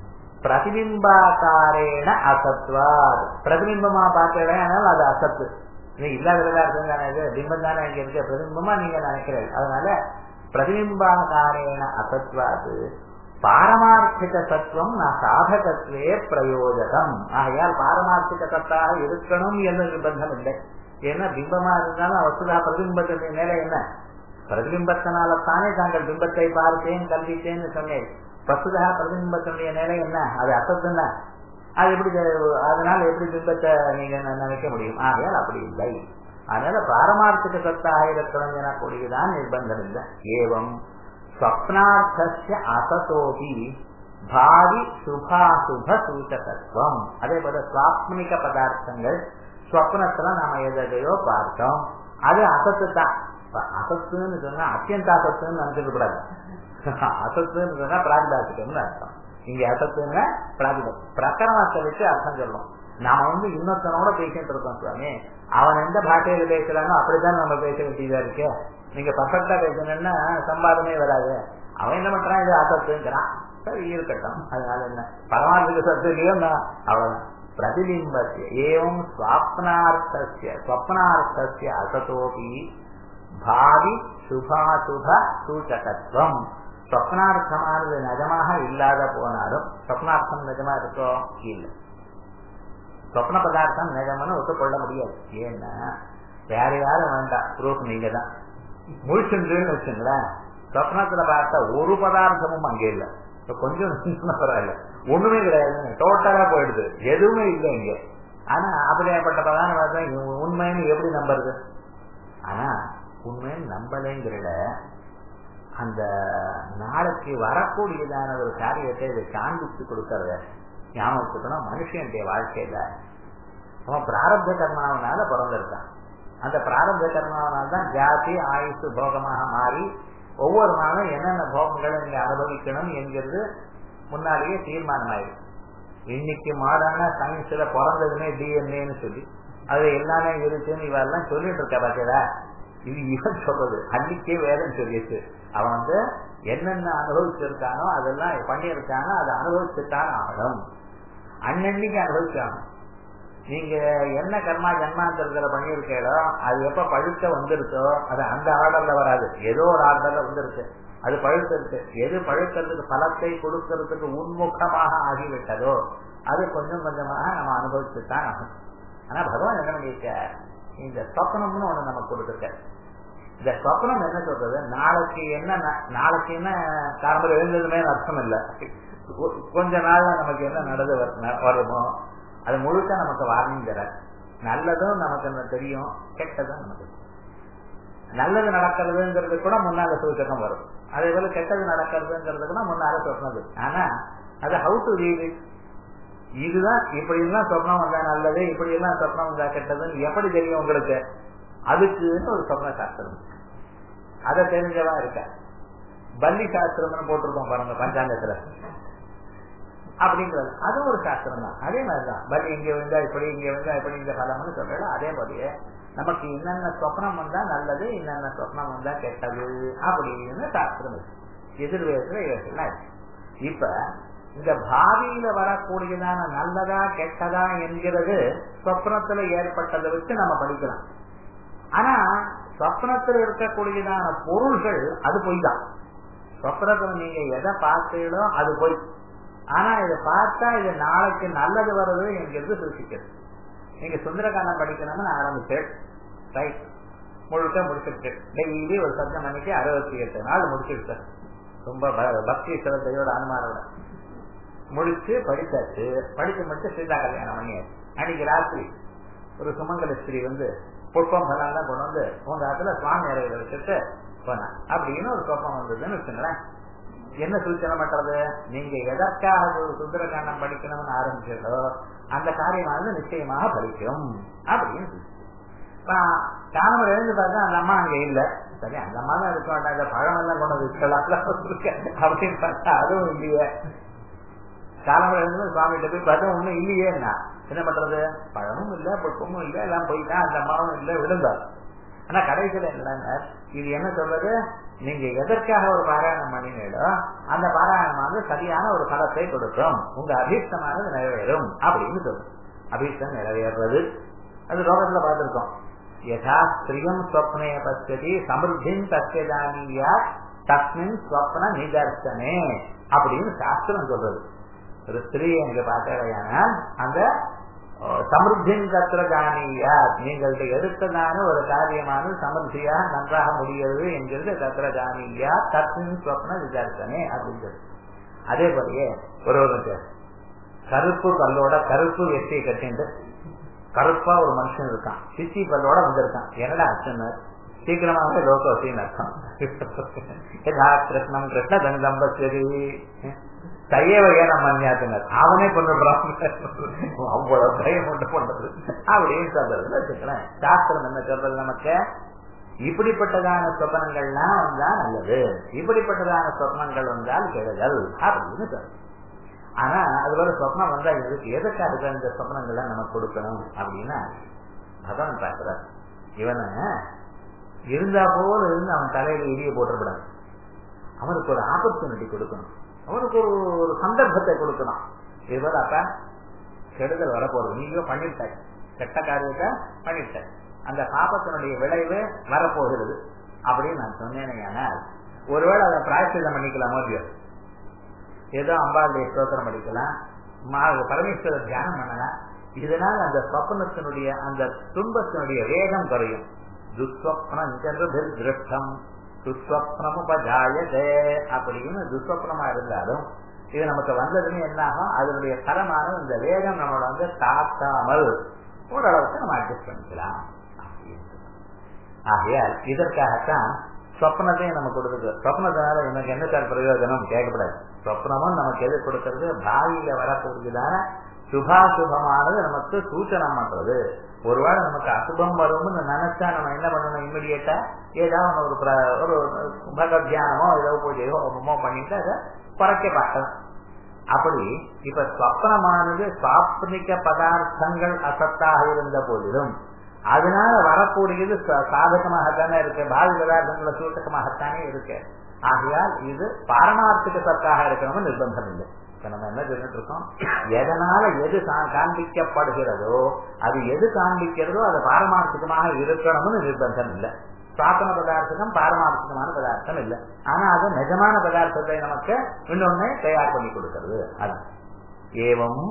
பிரதிபிம்பாக்காரேன அசத்வார் பிரதிபிம்பமா பார்க்கிறேன் ஆனால் அது அசத்து இது இல்லாததா இருக்குங்க இது பிம்பம் தானே இங்க இருக்கு பிரதிபிம்பமா நீங்க நினைக்கிறீர்கள் அதனால பிரதிபிம்பாகாரேன அசத்வாது பாரமார்த்திக தத்துவம் நான் சாதகத்துவே பிரயோஜகம் ஆகையால் பாரமார்த்திக தத்தாக இருக்கணும் என்ற நிர்பந்தம் இல்லை ஏன்னா பிம்பமா இருந்தாலும் வசுதா பிரதிபிம்பத்தினுடைய நிலை என்ன பிரதிபிம்பத்தினால தானே தாங்கள் பிம்பத்தை பார்த்தேன் கல்வித்தேன்னு சொன்னேன் வசுதா பிரதிபிம்பத்தினுடைய நிலை என்ன அது அசத்துன்னா அது எப்படி அதனால எப்படி பிம்பத்தை நீங்க நினைக்க முடியும் ஆகையால் அப்படி இல்லை அதனால பாரமார்த்திக சத்தாக இருக்கணும் எனக்கூடியதான் நிர்பந்தம் இல்லை ஏவம் ஸ்வப்னார்த்த அசதோபி பாவி சுபாசுப சூச்சகத்துவம் அதே போல சுவாப்னிக பதார்த்தங்கள் ஸ்வப்னத்துல நாம எதையோ பார்த்தோம் அது அசத்து தான் அசத்துன்னு சொன்னா அத்தியந்த அசத்துன்னு நினைச்சிட்டு கூடாது அசத்துன்னு சொன்னா பிராதிபாசிக்கம்னு அர்த்தம் இங்க அசத்துன்னா பிராதிபம் பிரகரணத்தை வச்சு அர்த்தம் சொல்லணும் நாம வந்து இன்னொருத்தனோட பேசிட்டு இருக்கோம் சுவாமி அவன் எந்த பாஷையில பேசுறானோ அப்படித்தான் நம்ம பேச வேண்டியதா இருக்கு நீங்க பர்ஃபெக்டா பேசணும்னா சம்பாதமே வராது அவன் என்ன பண்றான் இது அசத்துங்கிறான் சரி இருக்கட்டும் அதனால என்ன பரமாத்மிக சத்துலயோ அவ்வளவுதான் பிரதிபிம்பத்திய ஏவம் ஸ்வாப்னார்த்தசிய ஸ்வப்னார்த்தசிய அசதோபி பாவி சுபாசுப சூச்சகத்துவம் ஸ்வப்னார்த்தமானது நிஜமாக இல்லாத போனாலும் ஸ்வப்னார்த்தம் நிஜமா இருக்கோ இல்லை சொப்ன பதார்த்தம் நிஜம்னு ஒத்துக்கொள்ள முடியாது ஏன்னா வேற யாரும் வேண்டாம் ப்ரூஃப் நீங்க தான் முழிச்சுன்னு வச்சுங்களேன் சொப்னத்துல பார்த்த ஒரு பதார்த்தமும் அங்கே இல்லை கொஞ்சம் பரவாயில்ல ஒண்ணுமே கிடையாது டோட்டலா போயிடுது எதுவுமே இல்லை இங்க ஆனா அப்படியாப்பட்ட பதார்த்தம் உண்மைன்னு எப்படி நம்புறது ஆனா உண்மைன்னு நம்பலைங்கிறத அந்த நாளைக்கு வரக்கூடியதான ஒரு காரியத்தை இதை காண்பிச்சு கொடுக்கறத ஞாபகத்துக்கணும் மனுஷனுடைய வாழ்க்கையில அவன் பிராரப்த கர்மாவனால பிறந்திருக்கான் அந்த பிராரப்த கர்மாவனால தான் ஜாதி ஆயுசு போகமாக மாறி ஒவ்வொரு நாளும் என்னென்ன போகங்களை நீங்க அனுபவிக்கணும் என்கிறது முன்னாலேயே தீர்மானம் ஆயிடும் இன்னைக்கு மாடான சயின்ஸ்ல பிறந்ததுமே டிஎன்ஏன்னு சொல்லி அது எல்லாமே இருக்குன்னு இவெல்லாம் சொல்லிட்டு இருக்கா பாத்தீங்களா இது இவன் சொல்றது அன்னைக்கே வேதம் சொல்லிட்டு அவன் வந்து என்னென்ன அனுபவிச்சிருக்கானோ அதெல்லாம் பண்ணியிருக்கானோ அதை அனுபவிச்சுத்தான் ஆகணும் அன்னன்னைக்கு அனுபவிச்சாங்க நீங்க என்ன கர்மா ஜன்மாந்திரத்துல பண்ணியிருக்கீங்களோ அது எப்ப பழுக்க வந்திருக்கோ அது அந்த ஆர்டர்ல வராது ஏதோ ஒரு ஆர்டர்ல வந்திருக்கு அது பழுத்திருக்கு எது பழுக்கிறதுக்கு பலத்தை கொடுக்கறதுக்கு உன்முகமாக ஆகிவிட்டதோ அது கொஞ்சம் கொஞ்சமாக நம்ம அனுபவிச்சுத்தான் ஆகும் ஆனா பகவான் என்ன பண்ணியிருக்க இந்த சொப்னம்னு ஒண்ணு நமக்கு கொடுத்துருக்க இந்த சொப்னம் என்ன சொல்றது நாளைக்கு என்ன நாளைக்கு என்ன காலம்பரம் எழுந்ததுமே அர்த்தம் இல்லை கொஞ்ச நாள்ல நமக்கு என்ன நடந்து வருமோ அது முழுக்க நமக்கு வார்னிங் தர நல்லதும் நமக்கு தெரியும் கெட்டதும் நமக்கு நல்லது நடக்கிறதுங்கிறது கூட முன்னால சூச்சகம் வரும் அதே போல கெட்டது நடக்கிறதுங்கிறது கூட முன்னால சொன்னது ஆனா அது ஹவு டு ரீட் இதுதான் இப்படி எல்லாம் சொப்னம் வந்தா நல்லது இப்படி எல்லாம் சொப்னம் வந்தா கெட்டதுன்னு எப்படி தெரியும் உங்களுக்கு அதுக்குன்னு ஒரு சொப்ன சாஸ்திரம் அதை தெரிஞ்சவா இருக்க பல்லி சாஸ்திரம்னு போட்டிருக்கோம் பாருங்க பஞ்சாங்கத்துல அப்படிங்கிறது அது ஒரு சாஸ்திரம் தான் அதே மாதிரிதான் பலி இங்க விழுந்தா இப்படி இங்க விழுந்தா இப்படி இந்த பலம்னு சொல்றது அதே போலயே நமக்கு என்னென்ன சொப்னம் வந்தா நல்லது என்னென்ன சொப்னம் வந்தா கெட்டது அப்படின்னு சாஸ்திரம் இருக்கு எதிர்வேசல இவர்கள்லாம் இருக்கு இப்ப இந்த பாவியில வரக்கூடியதான நல்லதா கெட்டதா என்கிறது சொப்னத்துல ஏற்பட்டதை வச்சு நம்ம படிக்கலாம் ஆனா சொப்னத்துல இருக்கக்கூடியதான பொருள்கள் அது பொய் தான் சொப்னத்துல நீங்க எதை பார்த்தீங்களோ அது பொய் ஆனா இதை பார்த்தா இது நாளைக்கு நல்லது வருது என்கிறது சூசிக்கிறது நீங்க சுந்தரகாண்டம் படிக்கணும்னு ஆரம்பிச்சேன் ரைட் முழுக்க முடிச்சிருச்சு டெய்லி ஒரு சத்தம் மணிக்கு அறுபத்தி எட்டு நாள் முடிச்சிருச்சு ரொம்ப பக்தி சிரத்தையோட அனுமானோட முடிச்சு படிச்சாச்சு படிச்சு முடிச்சு சீதா கல்யாணம் பண்ணியாச்சு அன்னைக்கு ராத்திரி ஒரு சுமங்கல ஸ்திரீ வந்து புஷ்பம் பலம் கொண்டு வந்து உங்க இடத்துல சுவாமி அறையில வச்சுட்டு போனா அப்படின்னு ஒரு சொப்பம் வந்ததுன்னு வச்சுங்களேன் என்ன சூச்சனை பண்றது நீங்க எதற்காக ஒரு சுந்தரகாண்டம் படிக்கணும்னு ஆரம்பிச்சதோ அந்த காரியமானது நிச்சயமாக பலிக்கும் அப்படின்னு காலம்பரம் எழுந்து பார்த்தா அந்த அம்மா அங்க இல்ல சரி அந்த அம்மா தான் இருக்க மாட்டாங்க இந்த பழம் எல்லாம் கொண்டு வந்து விற்கலாம் அப்படின்னு பார்த்தா அதுவும் இல்லையே காலம்பரம் எழுந்து சுவாமிகிட்ட போய் பார்த்தா ஒண்ணும் இல்லையே என்ன பண்றது பழமும் இல்ல புஷ்பமும் இல்ல எல்லாம் போயிட்டா அந்த அம்மாவும் இல்ல விழுந்தார் ஆனா கடைசியில என்னங்க இது என்ன சொல்றது நீங்க எதற்காக ஒரு பாராயணம் பண்ணினீங்களோ அந்த பாராயணமானது சரியான ஒரு பலத்தை கொடுக்கும் உங்க அபீஷ்டமானது நிறைவேறும் அப்படின்னு சொல்லும் அபீஷ்டம் நிறைவேறது அது லோகத்துல பார்த்திருக்கோம் யதா ஸ்திரியம் ஸ்வப்னே பச்சதி சமிருத்தின் தஸ்யதானியா தஸ்மின் ஸ்வப்ன நிதர்சனே அப்படின்னு சாஸ்திரம் சொல்றது ஒரு ஸ்திரீ எங்க பார்த்தால் அந்த சமிருத்தின் தத்திர ஜானியா நீங்கள் எடுத்ததான ஒரு காரியமானது சமிருத்தியா நன்றாக முடிகிறது என்கிறது தத்திர ஜானியா தத்தின் ஸ்வப்ன விசாரித்தனே அப்படிங்கிறது அதே போலயே ஒருவருக்கு கருப்பு கல்லோட கருப்பு வெற்றியை கட்டிண்டு கருப்பா ஒரு மனுஷன் இருக்கான் சித்தி பல்லோட வந்திருக்கான் என்னடா அர்ச்சனர் சீக்கிரமாக லோகவசின்னு அர்த்தம் யதா கிருஷ்ணம் கிருஷ்ண தங்கம்பஸ்வரி தையவ ஏன மன்யாத்தினர் அவனே கொண்டுடுறான் அவ்வளவு பயம் கொண்டு பண்றது அப்படின்னு சொல்றது வச்சுக்கலாம் சாஸ்திரம் என்ன சொல்றது நமக்கு இப்படிப்பட்டதான சொப்பனங்கள்லாம் வந்தா நல்லது இப்படிப்பட்டதான சொப்னங்கள் வந்தால் கெடுதல் அப்படின்னு சொல்றது ஆனா அதுபோல சொப்னம் வந்தா எதுக்கு எதுக்காக இந்த சொப்னங்களை நமக்கு கொடுக்கணும் அப்படின்னா பகவான் பார்க்கிறார் இவனை இருந்தா போல இருந்து அவன் தலையில இடிய போட்டுக்கூடாது அவனுக்கு ஒரு ஆப்பர்ச்சுனிட்டி கொடுக்கணும் அவனுக்கு ஒரு ஒரு சந்தர்ப்பத்தை கொடுக்கணும் இதுபோல அப்ப கெடுதல் வரப்போறது நீங்க பண்ணிட்ட கெட்ட காரியத்தை பண்ணிட்ட அந்த பாப்பத்தினுடைய விளைவு வரப்போகிறது அப்படின்னு நான் சொன்னேனே ஒருவேளை அதை பிராய்ச்சிதம் பண்ணிக்கலாமோ இல்லையோ ஏதோ அம்பாளுடைய ஸ்தோத்திரம் படிக்கலாம் பரமேஸ்வர தியானம் பண்ணலாம் இதனால அந்த சொப்பனத்தினுடைய அந்த துன்பத்தினுடைய வேகம் குறையும் துஸ்வப்னம் திருஷ்டம் துஸ்வப்னமுபஜாயதே அப்படின்னு துஸ்வப்னமா இருந்தாலும் இது நமக்கு வந்ததுன்னு என்ன ஆகும் அதனுடைய தரமான இந்த வேகம் நம்மளை வந்து தாக்காமல் ஓரளவுக்கு நம்ம அட்ஜஸ்ட் பண்ணிக்கலாம் ஆகையால் இதற்காகத்தான் சொப்னத்தையும் நம்ம கொடுக்குது சொப்னத்தினால எனக்கு என்ன சார் பிரயோஜனம் கேட்கப்படாது சொப்னமும் நமக்கு எது கொடுக்கறது பாவியில வரக்கூடியதான சுபாசுபமானது நமக்கு சூச்சனம் பண்றது ஒருவேளை நமக்கு அசுபம் வரும்னு நினைச்சா நம்ம என்ன பண்ணணும் இம்மிடியேட்டா ஏதாவது ஒரு ஒரு பகவத் தியானமோ ஏதோ பூஜையோ ஹோமமோ பண்ணிட்டு அதை குறைக்க பார்க்கலாம் அப்படி இப்ப சொப்னமானது சாப்னிக்க பதார்த்தங்கள் அசத்தாக இருந்த போதிலும் அதனால வரக்கூடியது சாதகமாகத்தானே இருக்கு பாவி பதார்த்தங்கள சூட்டகமாகத்தானே இருக்கு ஆகையால் இது பாரமார்த்திக சத்தாக இருக்கணும்னு நிர்பந்தம் இல்லை இப்ப நம்ம என்ன சொல்லிட்டு இருக்கோம் எதனால எது காண்பிக்கப்படுகிறதோ அது எது காண்பிக்கிறதோ அது பாரமார்த்திகமாக இருக்கணும்னு நிர்பந்தம் இல்லை சாத்தன பதார்த்தம் பாரமார்த்திகமான பதார்த்தம் இல்லை ஆனா அது நிஜமான பதார்த்தத்தை நமக்கு இன்னொன்னு தயார் பண்ணி கொடுக்கிறது அதான் ஏவம்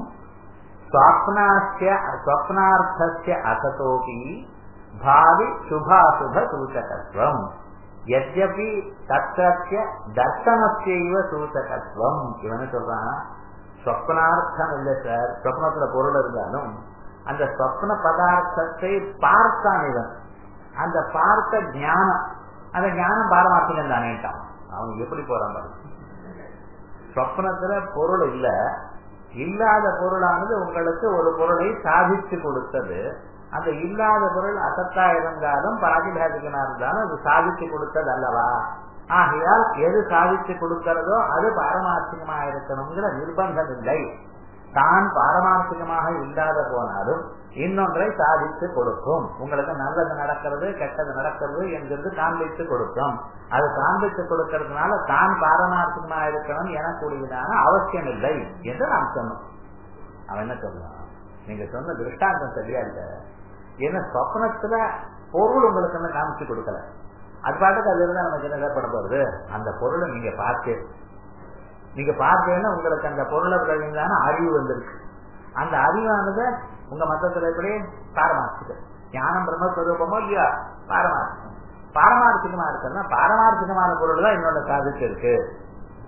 ஸ்வப்னார்த்தஸ்ய அசதோபி பாவி சுபாசுப சூச்சகத்துவம் எத்யபி தத்திய தர்சனத்தைவ சூச்சகத்துவம் இவனு சொல்றான் சொப்னார்த்தம் இல்லை சார் சொப்னத்துல பொருள் இருந்தாலும் அந்த சொப்ன பதார்த்தத்தை பார்த்தான் இவன் அந்த பார்த்த ஞானம் அந்த ஞானம் பாரமார்த்திகம் தானேட்டான் அவன் எப்படி போறான் பாருங்க சொப்னத்துல பொருள் இல்ல இல்லாத பொருளானது உங்களுக்கு ஒரு பொருளை சாதிச்சு கொடுத்தது அந்த இல்லாத பொருள் அசத்தா இருந்தாலும் பாதிபாதிகனா இருந்தாலும் அது சாதிச்சு கொடுத்தது அல்லவா ஆகையால் எது சாதிச்சு கொடுக்கிறதோ அது பாரமார்த்திகமா இருக்கணுங்கிற நிர்பந்தம் இல்லை தான் பாரமார்த்திகமாக இல்லாத போனாலும் இன்னொன்றை சாதித்து கொடுக்கும் உங்களுக்கு நல்லது நடக்கிறது கெட்டது நடக்கிறது என்கிறது காண்பித்து கொடுக்கும் அது காண்பித்து கொடுக்கறதுனால தான் பாரமார்த்திகமா இருக்கணும் எனக்கூடியதான அவசியம் இல்லை என்று நாம் சொன்னோம் அவன் என்ன சொல்லுவான் நீங்க சொன்ன திருஷ்டாந்தம் சரியா இல்ல ஏன்னா சொப்னத்துல பொருள் உங்களுக்கு என்ன காமிச்சு கொடுக்கல அது பாட்டுக்கு அது இருந்தா நமக்கு என்ன ஏற்பட போறது அந்த பொருளை நீங்க பார்த்து நீங்க பார்த்தீங்கன்னா உங்களுக்கு அந்த பொருளை விளைவிந்தான அறிவு வந்திருக்கு அந்த அறிவானது உங்க மத்தத்துல எப்படி பாரமார்த்திக ஞானம் பிரம்மஸ்வரூபமோ இல்லையா பாரமார்த்திகம் பாரமார்த்திகமா இருக்குன்னா பாரமார்த்திகமான பொருள் தான் என்னோட சாதிச்சு இருக்கு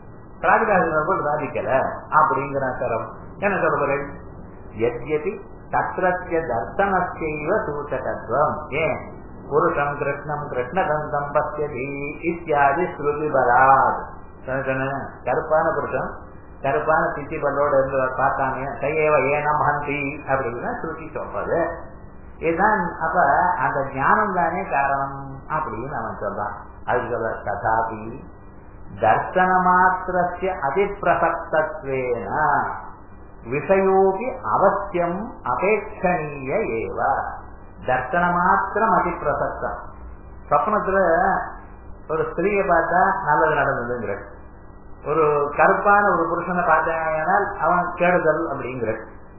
பிராதிகாசிக பொருள் சாதிக்கல அப்படிங்கிற தரம் என்ன சொல்றேன் எத்யபி தத்திரத்திய தர்சனத்தைவ சூச்சகத்துவம் ஏன் புருஷம் கிருஷ்ணம் கிருஷ்ணகந்தம் பசியதி இத்தியாதி ஸ்ருதி பலாத் கருப்பான புருஷன் கருப்பான சித்தி பல்லோடு இருந்து பார்த்தாங்க கையேவ ஏனம் ஹந்தி அப்படின்னு ஸ்ருதி சொல்றது இதுதான் அப்ப அந்த ஞானம் தானே காரணம் அப்படின்னு அவன் சொல்றான் அதுக்கு சொல்ற ததாபி தர்சன மாத்திரஸ்ய அதிப்பிரசக்தத்வேன விஷயோபி அவசியம் அபேட்சணீய ஏவ தர்சன மாத்திரம் அதிப்பிரசக்தம் சொப்னத்துல ஒரு ஸ்திரீயை பார்த்தா நல்லது நடந்ததுங்கிற ஒரு கருப்பான ஒரு புருஷனை பார்த்தானால் அவன் கேடுதல் அப்படிங்கிற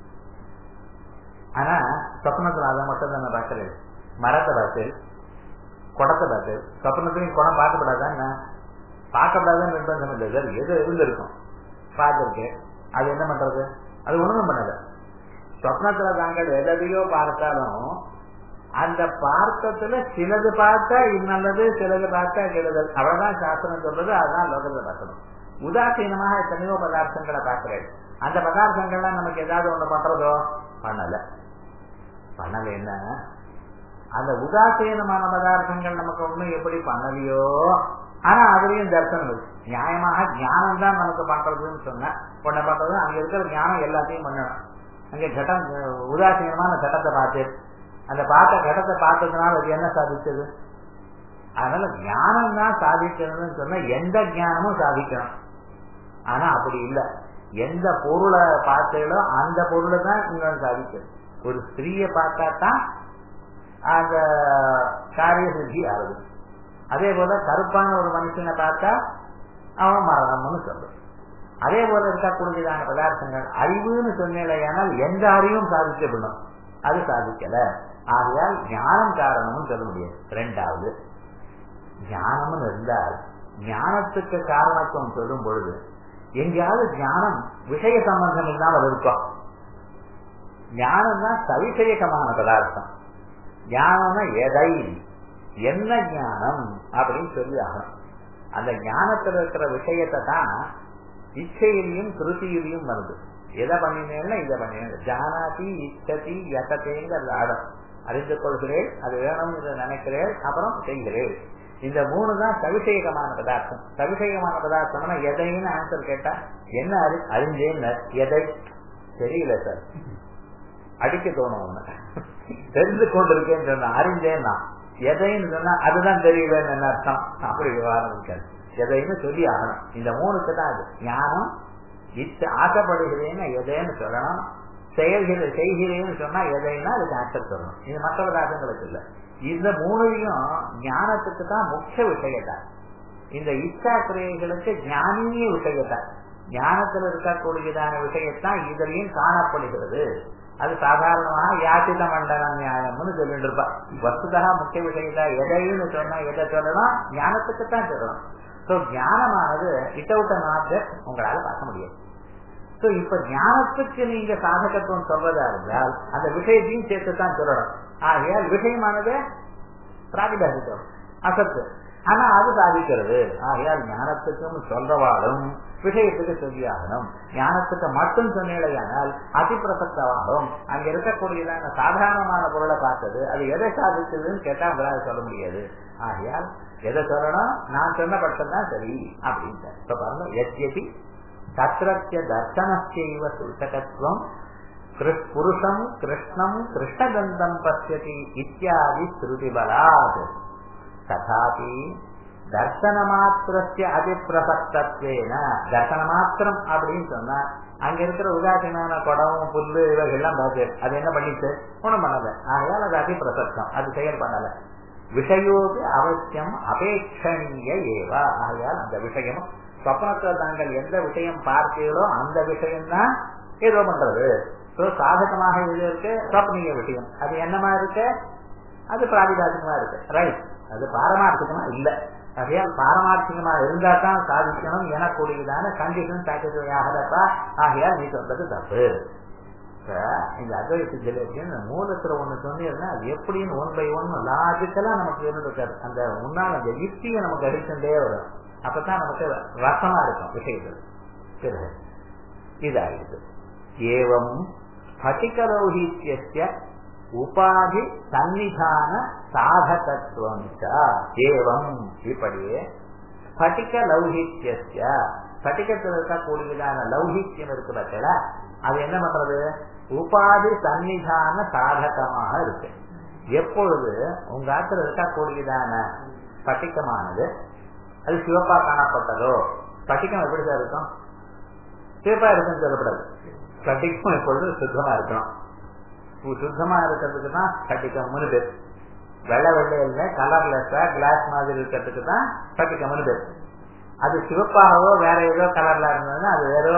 ஆனா சொப்னத்துல அதை மட்டும் தானே பார்க்கிறேன் மரத்தை பார்த்து குடத்தை பார்த்து சொப்னத்திலையும் குடம் பார்க்கப்படாதான் பார்க்கப்படாதான் நிர்பந்தம் இல்லை சார் எது இருந்திருக்கும் பார்த்துருக்கேன் அது என்ன பண்றது அது ஒண்ணும் பண்ணல சொப்னத்துல தாங்கள் எதையோ பார்த்தாலும் அந்த பார்த்தத்துல சிலது பார்த்தா நல்லது சிலது பார்த்தா கெடுதல் அவ்வளவுதான் சாஸ்திரம் சொல்றது அதுதான் லோகத்துல பார்க்கணும் உதாசீனமாக எத்தனையோ பதார்த்தங்களை பார்க்கிறேன் அந்த பதார்த்தங்கள்லாம் நமக்கு ஏதாவது ஒண்ணு பண்றதோ பண்ணல பண்ணல என்ன அந்த உதாசீனமான பதார்த்தங்கள் நமக்கு ஒண்ணும் எப்படி பண்ணலையோ ஆனா அதுலயும் தர்சனம் இருக்கு நியாயமாக ஞானம் தான் நமக்கு பண்றதுன்னு சொன்ன உன்னை பண்றது அங்க இருக்கிற ஞானம் எல்லாத்தையும் பண்ணணும் அங்க கட்டம் உதாசீனமான கட்டத்தை பார்த்து அந்த பார்த்த கடத்தை பார்த்ததுனால அது என்ன சாதிச்சது அதனால ஞானம் தான் சாதிக்கணும்னு சொன்னா எந்த ஞானமும் சாதிக்கணும் ஆனா அப்படி இல்லை எந்த பொருளை பார்த்தீங்களோ அந்த பொருளை தான் இங்க சாதிக்கணும் ஒரு ஸ்திரீயை பார்த்தா தான் அந்த காரிய சித்தி ஆகுது அதே போல கருப்பான ஒரு மனுஷனை பார்த்தா அவன் மரணம்னு சொல்றது அதே போல இருக்கக்கூடியதான பதார்த்தங்கள் அறிவுன்னு சொன்னேனால் எந்த அறிவும் சாதிக்கப்படும் அது சாதிக்கல ஆகையால் ஞானம் காரணம்னு சொல்ல முடியாது ரெண்டாவது ஞானம்னு இருந்தால் ஞானத்துக்கு காரணத்துவம் சொல்லும் பொழுது எங்கேயாவது ஞானம் விஷய சம்பந்தம் இல்லாமல் இருக்கும் ஞானம் தான் சவிஷயகமான பதார்த்தம் ஞானம்னா எதை என்ன ஞானம் அப்படின்னு சொல்லி ஆகணும் அந்த ஞானத்தில் இருக்கிற விஷயத்தை தான் இச்சையிலையும் திருத்தியிலையும் வருது எதை பண்ணினேன்னா இதை பண்ணினேன் ஜானாதி இச்சதி யசத்தேங்கிற ஆடம் அறிந்து கொள்கிறேன் அது வேணும் என்று நினைக்கிறேன் அப்புறம் செய்கிறேன் இந்த மூணு தான் சவிஷேகமான பதார்த்தம் சவிஷேகமான பதார்த்தம்னா எதைன்னு ஆன்சர் கேட்டா என்ன அறி அறிஞ்சேன் எதை தெரியல சார் அடிக்க தோணும் ஒண்ணு தெரிந்து கொண்டிருக்கேன்னு சொன்னா அறிஞ்சேன்னா எதைன்னு சொன்னா அதுதான் தெரியலன்னு என்ன அர்த்தம் அப்படி விவகாரம் இருக்காது எதைன்னு சொல்லி ஆகணும் இந்த மூணுக்கு தான் அது ஞானம் இச்ச ஆசைப்படுகிறேன்னு எதைன்னு சொல்லணும் செயல்கிற செய்கிறேன்னு சொன்னா எதைன்னா அதுக்கு ஆன்சர் சொல்லணும் இது மற்ற பதார்த்தங்களுக்கு இல்ல இந்த மூணுலையும் ஞானத்துக்கு தான் முக்கிய விஷயத்தான் இந்த இச்சா கிரியைகளுக்கு ஞானிய விஷயத்தான் ஞானத்தில் இருக்கக்கூடியதான விஷயத்தான் இதுலயும் காணப்படுகிறது அது சாதாரணமாக யாசித மண்டல நியாயம்னு சொல்லிட்டு இருப்பா வசுதா முக்கிய விஷயத்தா எதைன்னு சொன்னா எதை சொல்லணும் ஞானத்துக்கு தான் சொல்லணும் சோ ஞானமானது வித்தவுட் அன் ஆப்ஜெக்ட் உங்களால பார்க்க முடியாது சோ இப்ப ஞானத்துக்கு நீங்க சாதகத்துவம் சொல்றதா இருந்தால் அந்த விஷயத்தையும் சேர்த்து தான் சொல்லணும் ஆகையால் விஷயமானது பிராதிபாதிக்கம் அசத்து ஆனா அது சாதிக்கிறது ஆகையால் ஞானத்துக்கும் சொல்றவாடும் விஷயத்துக்கு சொல்லியாகணும் ஞானத்துக்கு மட்டும் சொன்னீழையானால் அதிப்பிரசக்தமாகும் அங்க இருக்கக்கூடியதான சாதாரணமான பொருளை பார்த்தது அது எதை சாதிச்சதுன்னு கேட்டா உங்களால சொல்ல முடியாது ஆகையால் எதை சொல்லணும் நான் சொன்ன பட்சம் தான் சரி அப்படின்னு இப்ப பாருங்க எத்யபி தத்திரத்திய தர்சனஸ்யைவ சூச்சகத்துவம் புருஷம் கிருஷ்ணம் கிருஷ்ணகந்தம் பசியதி இத்தியாதி ஸ்ருதிபலாத் ததாபி தர்சன மாத்திரஸ்ய அதிப்பிரசக்தத்வேன தர்சன மாத்திரம் அப்படின்னு சொன்னா அங்க இருக்கிற உதாசீனான குடம் புல்லு இவைகள்லாம் பார்த்து அது என்ன பண்ணிச்சு ஒண்ணும் பண்ணல ஆகையால் அது அதிப்பிரசக்தம் அது செயல் பண்ணல விஷயோடு அவசியம் அபேட்சணீய ஏவா ஆகையால் அந்த விஷயம் சொப்னத்தில் தாங்கள் எந்த விஷயம் பார்த்தீர்களோ அந்த விஷயம்தான் ஏதோ பண்றது சாதகமாக இது இருக்கு சொப்னிய விஷயம் அது என்னமா இருக்கு அது பிராதிபாதிகமா இருக்கு ரைட் அது பாரமார்த்திகமா இல்ல ஆகையால் பாரமார்த்திகமா இருந்தா தான் சாதிக்கணும் எனக்கூடியதான கண்டிஷன் சாட்டிஸ்ஃபை ஆகலப்பா ஆகையால் நீ சொல்றது தப்பு இந்த அத்வைத்த ஜெலேபியன் மூலத்துல ஒண்ணு சொன்னீங்கன்னா அது எப்படின்னு ஒன் பை ஒன் லாஜிக்கலா நமக்கு இருக்காது அந்த முன்னால் அந்த யுக்தியை நமக்கு அடிச்சுட்டே வரும் அப்பதான் நமக்கு ரசமா இருக்கும் விஷயங்கள் பிறகு இதாயிடுது ஏவம் ஸ்பட்டிகலௌகித்யஸ்ய உபாதி சன்னிதான சாதகத்துவம் ஏவம் இப்படியே ஸ்பட்டிக லௌகித்யஸ்ய ஸ்பட்டிகத்தில் இருக்கக்கூடியதான லௌகித்யம் இருக்கு பார்த்தா அது என்ன பண்றது உபாதி சன்னிதான சாதகமாக இருக்கு எப்பொழுது உங்க ஆத்துல இருக்கக்கூடியதான ஸ்பட்டிகமானது அது சிவப்பா காணப்பட்டதோ ஸ்பட்டிகம் எப்படிதான் இருக்கும் சிவப்பா இருக்குன்னு சொல்லப்படாது ஸ்பட்டிகம் எப்பொழுது சுத்தமா இருக்கணும் சுத்தமா இருக்கிறதுக்கு தான் ஸ்பட்டிகம்னு பேர் வெள்ளை வெள்ளையில கலர்லெஸ்ஸா கிளாஸ் மாதிரி இருக்கிறதுக்கு தான் ஸ்பட்டிகம்னு பேர் அது சிவப்பாகவோ வேற ஏதோ கலர்ல இருந்ததுன்னா அது வேறோ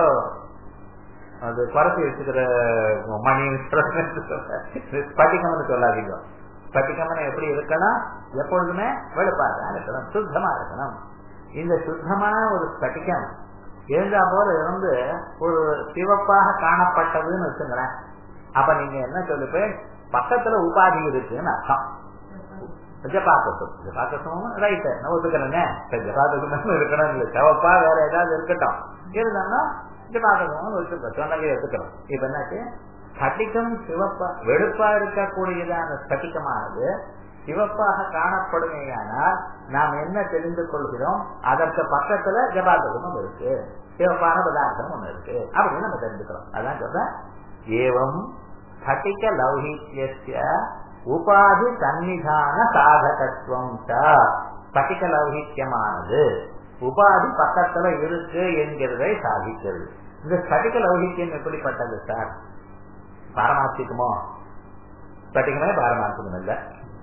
அது குறைச்சி வச்சுக்கிற மணி ஸ்பட்டிகம்னு சொல்லாதீங்க ஸ்பட்டிகம்னு எப்படி இருக்கணும் எப்பொழுதுமே வெளுப்பாக இருக்கணும் சுத்தமா இருக்கணும் இந்த சுத்தமான ஒரு ஸ்பட்டிகம் இருந்தா போல இருந்து ஒரு சிவப்பாக காணப்பட்டதுன்னு வச்சுங்களேன் அப்ப நீங்க என்ன சொல்லிப்பு பக்கத்துல உபாதி இருக்குன்னு அர்த்தம் ஜபாக்கட்டும் ஜபாக்கட்டும் ரைட்டு நான் ஒத்துக்கிறேங்க ஜபாக்கட்டும் இருக்கணும் இல்லை சிவப்பா வேற ஏதாவது இருக்கட்டும் இருந்தாலும் ஜபாக்கட்டும் ஒத்துக்கிறோம் சொன்னாலே ஒத்துக்கிறோம் இப்ப என்னாச்சு ஸ்பட்டிகம் சிவப்பா வெளுப்பா இருக்கக்கூடியதான ஸ்பட்டிகமானது சிவப்பாக காணப்படுமையானால் நாம் என்ன தெரிந்து கொள்கிறோம் அதற்கு பக்கத்துல ஜபாதகமும் இருக்கு சிவப்பான பதார்த்தம் ஒண்ணு இருக்கு அப்படின்னு நம்ம தெரிஞ்சுக்கிறோம் அதான் சொல்ற ஏவம் ஸ்பட்டிக லௌகித்ய உபாதி சன்னிதான சாதகத்துவம் ஸ்பட்டிக லௌகித்யமானது உபாதி பக்கத்துல இருக்கு என்கிறதை சாதிக்கிறது இந்த ஸ்பட்டிக லௌகித்யம் எப்படிப்பட்டது சார் பாரமார்த்திக்குமோ ஸ்பட்டிகமே பாரமார்த்திகம் இல்லை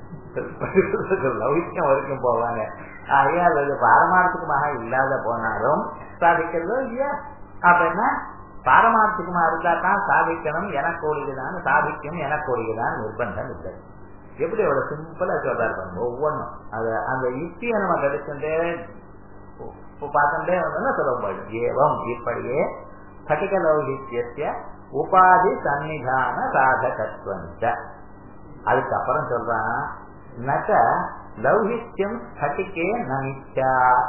லௌகிக்கம் வரைக்கும் போவாங்க ஆகையால் அது பாரமார்த்திகமாக இல்லாத போனாலும் சாதிக்கிறதோ இல்லையா அப்ப என்ன பாரமார்த்திகமா இருந்தா தான் சாதிக்கணும் எனக்கு ஓடிக்குதான் சாதிக்கும் எனக்கு ஓடிக்குதான் நிர்பந்தம் இல்லை எப்படி அவ்வளவு சிம்பிளா சொல்றாரு பாருங்க ஒவ்வொன்றும் அது அந்த யுக்தியை நம்ம கிடைச்சுட்டே பார்த்துட்டே வந்தோம்னா சொல்ல முடியும் ஏவம் இப்படியே ஸ்பட்டிக லௌகித்ய உபாதி சன்னிதான சாதகத்துவம் அதுக்கப்புறம் சொல்றான் நக லௌகித்யம் ஸ்பட்டிகே நமிச்சா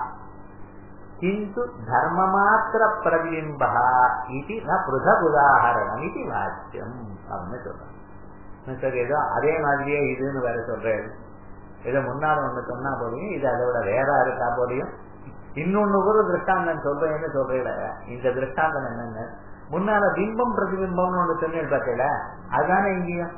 கிந்து தர்மமாத்திர பிரதிபிம்ப இது ந பிருதக் உதாகரணம் இது வாக்கியம் அப்படின்னு சொல்றான் சரி ஏதோ அதே மாதிரியே இதுன்னு வேற சொல்றேன் ஏதோ முன்னால ஒண்ணு சொன்னா போலையும் இது அதை விட வேற இருக்கா போலையும் இன்னொன்னு ஒரு திருஷ்டாந்தம் சொல்றேன்னு சொல்றேன் இந்த திருஷ்டாந்தம் என்னன்னு முன்னால பிம்பம் பிரதிபிம்பம்னு ஒண்ணு சொன்னேன் பார்த்தீங்களா அதுதானே இங்கேயும்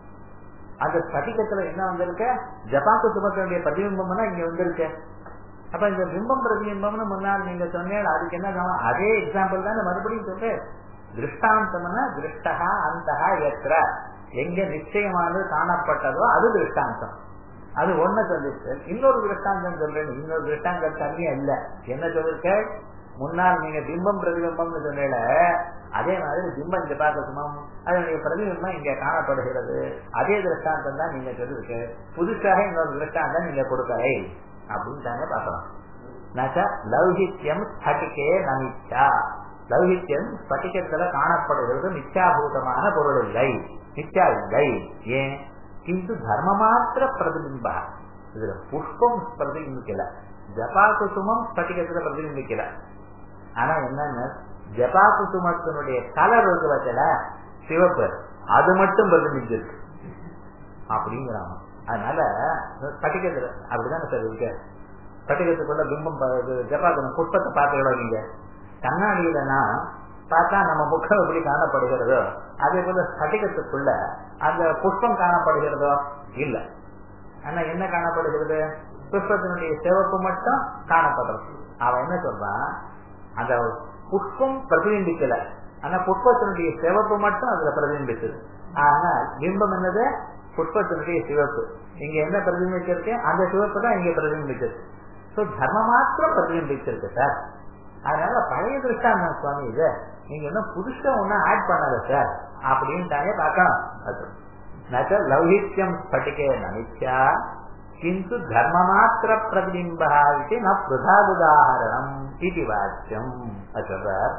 அந்த ஸ்பட்டிகத்துல என்ன வந்திருக்க ஜப்பாக்கு சுமத்தனுடைய பிரதிபிம்பம்னா இங்க வந்திருக்கு அப்ப இந்த பிம்பம் பிரதிபிம்பம்னு முன்னால் நீங்க சொன்னேன் அதுக்கு என்ன அதே எக்ஸாம்பிள் தான் மறுபடியும் சொல்றேன் திருஷ்டாந்தம்னா திருஷ்டகா அந்தகா எத்திர எங்க நிச்சயமானது காணப்பட்டதோ அது திருஷ்டாந்தம் அது ஒண்ணு சொல்லிருக்கு இன்னொரு திருஷ்டாந்தம் சொல்றேன் இன்னொரு திருஷ்டாந்தம் தனியா இல்ல என்ன சொல்லிருக்க முன்னால் நீங்க பிம்பம் பிரதிபிம்பம்னு சொன்னீங்க அதே மாதிரி பிம்பம் ஜபாகசுமம் அதனுடைய பிரதிபிம்பம் இங்க காணப்படுகிறது அதே திருஷ்டாந்தம் தான் நீங்க சொல்லிருக்கு புதுசாக இன்னொரு திருஷ்டாந்தம் நீங்க கொடுக்கலை அப்படின்னு தானே பார்க்கலாம் நச்ச லௌகித்யம் ஸ்பட்டிகே நமிச்சா லௌகித்யம் ஸ்பட்டிகத்துல காணப்படுகிறது மிச்சாபூதமான பொருள் இல்லை மிச்சா இல்லை ஏன் கிந்து தர்மமாத்திர பிரதிபிம்பா இதுல புஷ்பம் பிரதிபிம்பிக்கல ஜபா குசுமம் ஸ்பட்டிகத்துல பிரதிபிம்பிக்கல ஆனா என்னன்னு ஜபா குசுமத்தினுடைய கலர் இருக்கு வச்சல சிவப்பு அது மட்டும் பிரதிபிம்பிச்சிருக்கு அப்படிங்கிறாங்க அதனால ஸ்பட்டிகத்துல அப்படிதானே சார் இருக்கு ஸ்பட்டிகத்துக்குள்ள பிம்பம் ஜப்பாத்தன புஷ்பத்தை பார்த்துக்கலாம் நீங்க கண்ணாடியிலனா பார்த்தா நம்ம முகம் எப்படி காணப்படுகிறதோ அதே போல ஸ்பட்டிகத்துக்குள்ள அந்த புஷ்பம் காணப்படுகிறதோ இல்ல ஆனா என்ன காணப்படுகிறது புஷ்பத்தினுடைய சிவப்பு மட்டும் காணப்படுறது அவன் என்ன சொல்றான் அந்த புஷ்பம் பிரதிபிம்பிக்கல ஆனா புஷ்பத்தினுடைய சிவப்பு மட்டும் அதுல பிரதிபிம்பிச்சது ஆனா பிம்பம் என்னது புஷ்பத்தினுடைய சிவப்பு இங்க என்ன பிரதிபிம்பிச்சிருக்கு அந்த சிவப்பு தான் இங்க பிரதிபிம்பிச்சது சோ தர்ம மாத்திரம் பிரதிபிம்பிச்சிருக்கு சார் அதனால பழைய திருஷ்டாந்தம் சுவாமி இது நீங்க இன்னும் புதுசா ஒன்னும் ஆட் பண்ணல சார் அப்படின்னு தானே பார்க்கணும் அது நச்ச லௌகித்யம் ஸ்பட்டிகே நமிச்சா கிந்து தர்ம மாத்திர பிரதிபிம்பா இது ந பிரதாதுதாரணம் இது வாக்கியம் சொல்றார்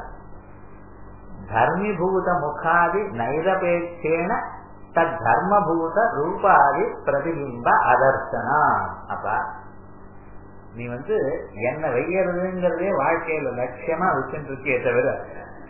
தர்மிபூத முகாதி நைரபேட்சேன தத் தர்மபூத ரூபாதி பிரதிபிம்ப அதர்சனா அப்பா நீ வந்து என்ன வெய்யறதுங்கிறதே வாழ்க்கையில லட்சியமா வச்சுட்டு இருக்கியே தவிர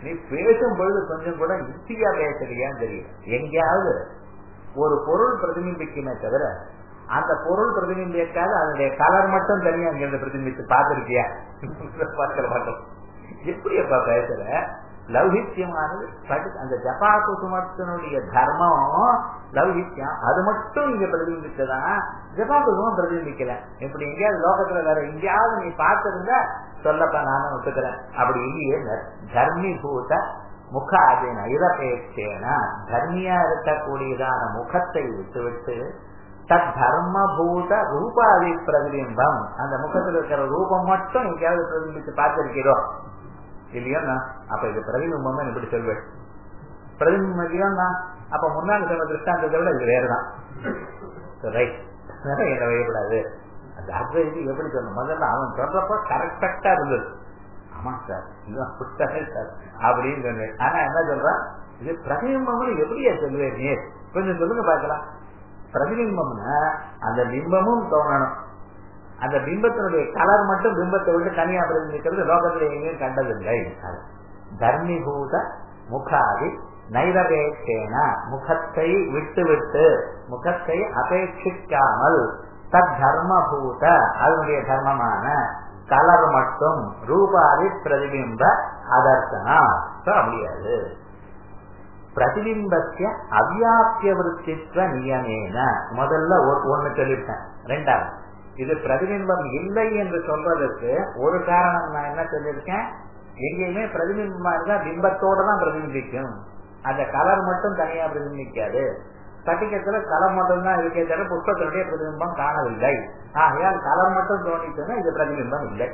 நீ பேசும் பொழுது கொஞ்சம் கூட யுக்தியா பேசுறியான்னு தெரியும் எங்கேயாவது ஒரு பொருள் பிரதிபிம்பிக்குமே தவிர அந்த பொருள் பிரதிபிம்பிக்காது அதனுடைய கலர் மட்டும் தனியா இங்க பிரதிபிம்பித்து பார்த்திருக்கியா பார்க்கல மாட்டோம் எப்படி அப்பா பேசுற லௌகித்யமானது அந்த ஜபா குசுமத்தினுடைய தர்மம் லௌகித்யம் அது மட்டும் இங்க பிரதிபிம்பிச்சதான் ஜபா குசுமம் பிரதிபிம்பிக்கல இப்படி எங்கேயாவது லோகத்துல வேற எங்கேயாவது நீ பார்த்திருந்தா சொல்லப்பா நானும் ஒத்துக்கிறேன் அப்படி இல்லையே தர்மி பூத முக அதேன இரபேட்சேன தர்மியா இருக்கக்கூடியதான முகத்தை விட்டுவிட்டு தத் தர்மபூத ரூபாதி பிரதிபிம்பம் அந்த முகத்தில் இருக்கிற ரூபம் மட்டும் எங்கேயாவது பிரதிபிம்பிச்சு பார்த்திருக்கிறோம் இல்லையோண்ணா அப்ப இது பிரதிபிம்பம் இப்படி சொல்வேன் பிரதிபிம்பம் இல்லையோண்ணா அப்ப முன்னாள் சொன்ன திருஷ்டாந்தத்தை விட இது வேறுதான் ரைட் என்ன வையக்கூடாது அந்த அத்வைதி எப்படி சொல்லணும் முதல்ல அவன் சொல்றப்ப கரெக்டா இருந்தது ஆமா சார் இதுதான் புத்தகே சார் அப்படின்னு சொன்னேன் ஆனா என்ன சொல்றான் இது பிரதிபிம்பம் எப்படியா சொல்லுவேன் நீ கொஞ்சம் சொல்லுங்க பாக்கலாம் பிரதிபிம்பம்னா அந்த பிம்பமும் தோணணும் அந்த பிம்பத்தினுடைய கலர் மட்டும் பிம்பத்தை விட்டு தனியா பிரதிபிக்கிறது லோகத்துல எங்கேயும் கண்டதில்லை தர்மிபூத முகாதி நைரவேட்டேன முகத்தை விட்டு விட்டு முகத்தை அபேட்சிக்காமல் தத் தர்மபூத அதனுடைய தர்மமான கலர் மட்டும் ரூபாதி பிரதிபிம்ப அதர்சனா முடியாது பிரதிபிம்பத்திய அவ்யாபிய விற்பித்வ நியமேன முதல்ல ஒன்னு சொல்லிட்டேன் ரெண்டாவது இது பிரதிபிம்பம் இல்லை என்று சொல்றதுக்கு ஒரு காரணம் நான் என்ன சொல்லியிருக்கேன் எங்கேயுமே பிரதிபிம்பமா இருந்தா பிம்பத்தோட தான் பிரதிபிம்பிக்கும் அந்த கலர் மட்டும் தனியா பிரதிபிக்காது பட்டிக்கத்துல கலர் மட்டும் தான் இருக்கே தவிர புஷ்பத்தினுடைய பிரதிபிம்பம் காணவில்லை ஆகையால் கலர் மட்டும் தோணிச்சுன்னா இது பிரதிபிம்பம் இல்லை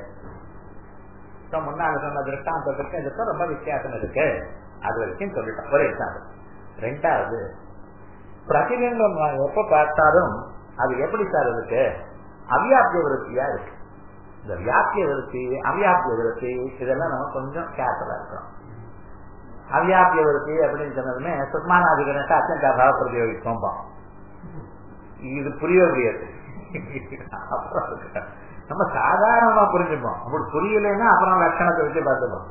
முன்னாள் சொன்ன திருஷ்டாந்தத்துக்கு இதுக்கும் ரொம்ப வித்தியாசம் இருக்கு அது வரைக்கும் சொல்லிட்டோம் ஒரு எக்ஸாம்பிள் ரெண்டாவது பிரதிபிம்பம் எப்ப பார்த்தாலும் அது எப்படி சார் இருக்கு அவ்யாபிய விருத்தியா இருக்கு இந்த வியாபிய விருத்தி அவ்யாபிய விருத்தி இதெல்லாம் நம்ம கொஞ்சம் கேர்ஃபுல்லா இருக்கிறோம் அவ்யாபிய விருத்தி அப்படின்னு சொன்னதுமே சுத்மானாதிகரத்தை அத்தியந்த அபாவ பிரதியோகிக்கும் இது புரிய முடியாது நம்ம சாதாரணமா புரிஞ்சுப்போம் அப்படி புரியலைன்னா அப்புறம் லட்சணத்தை வச்சு பார்த்துப்போம்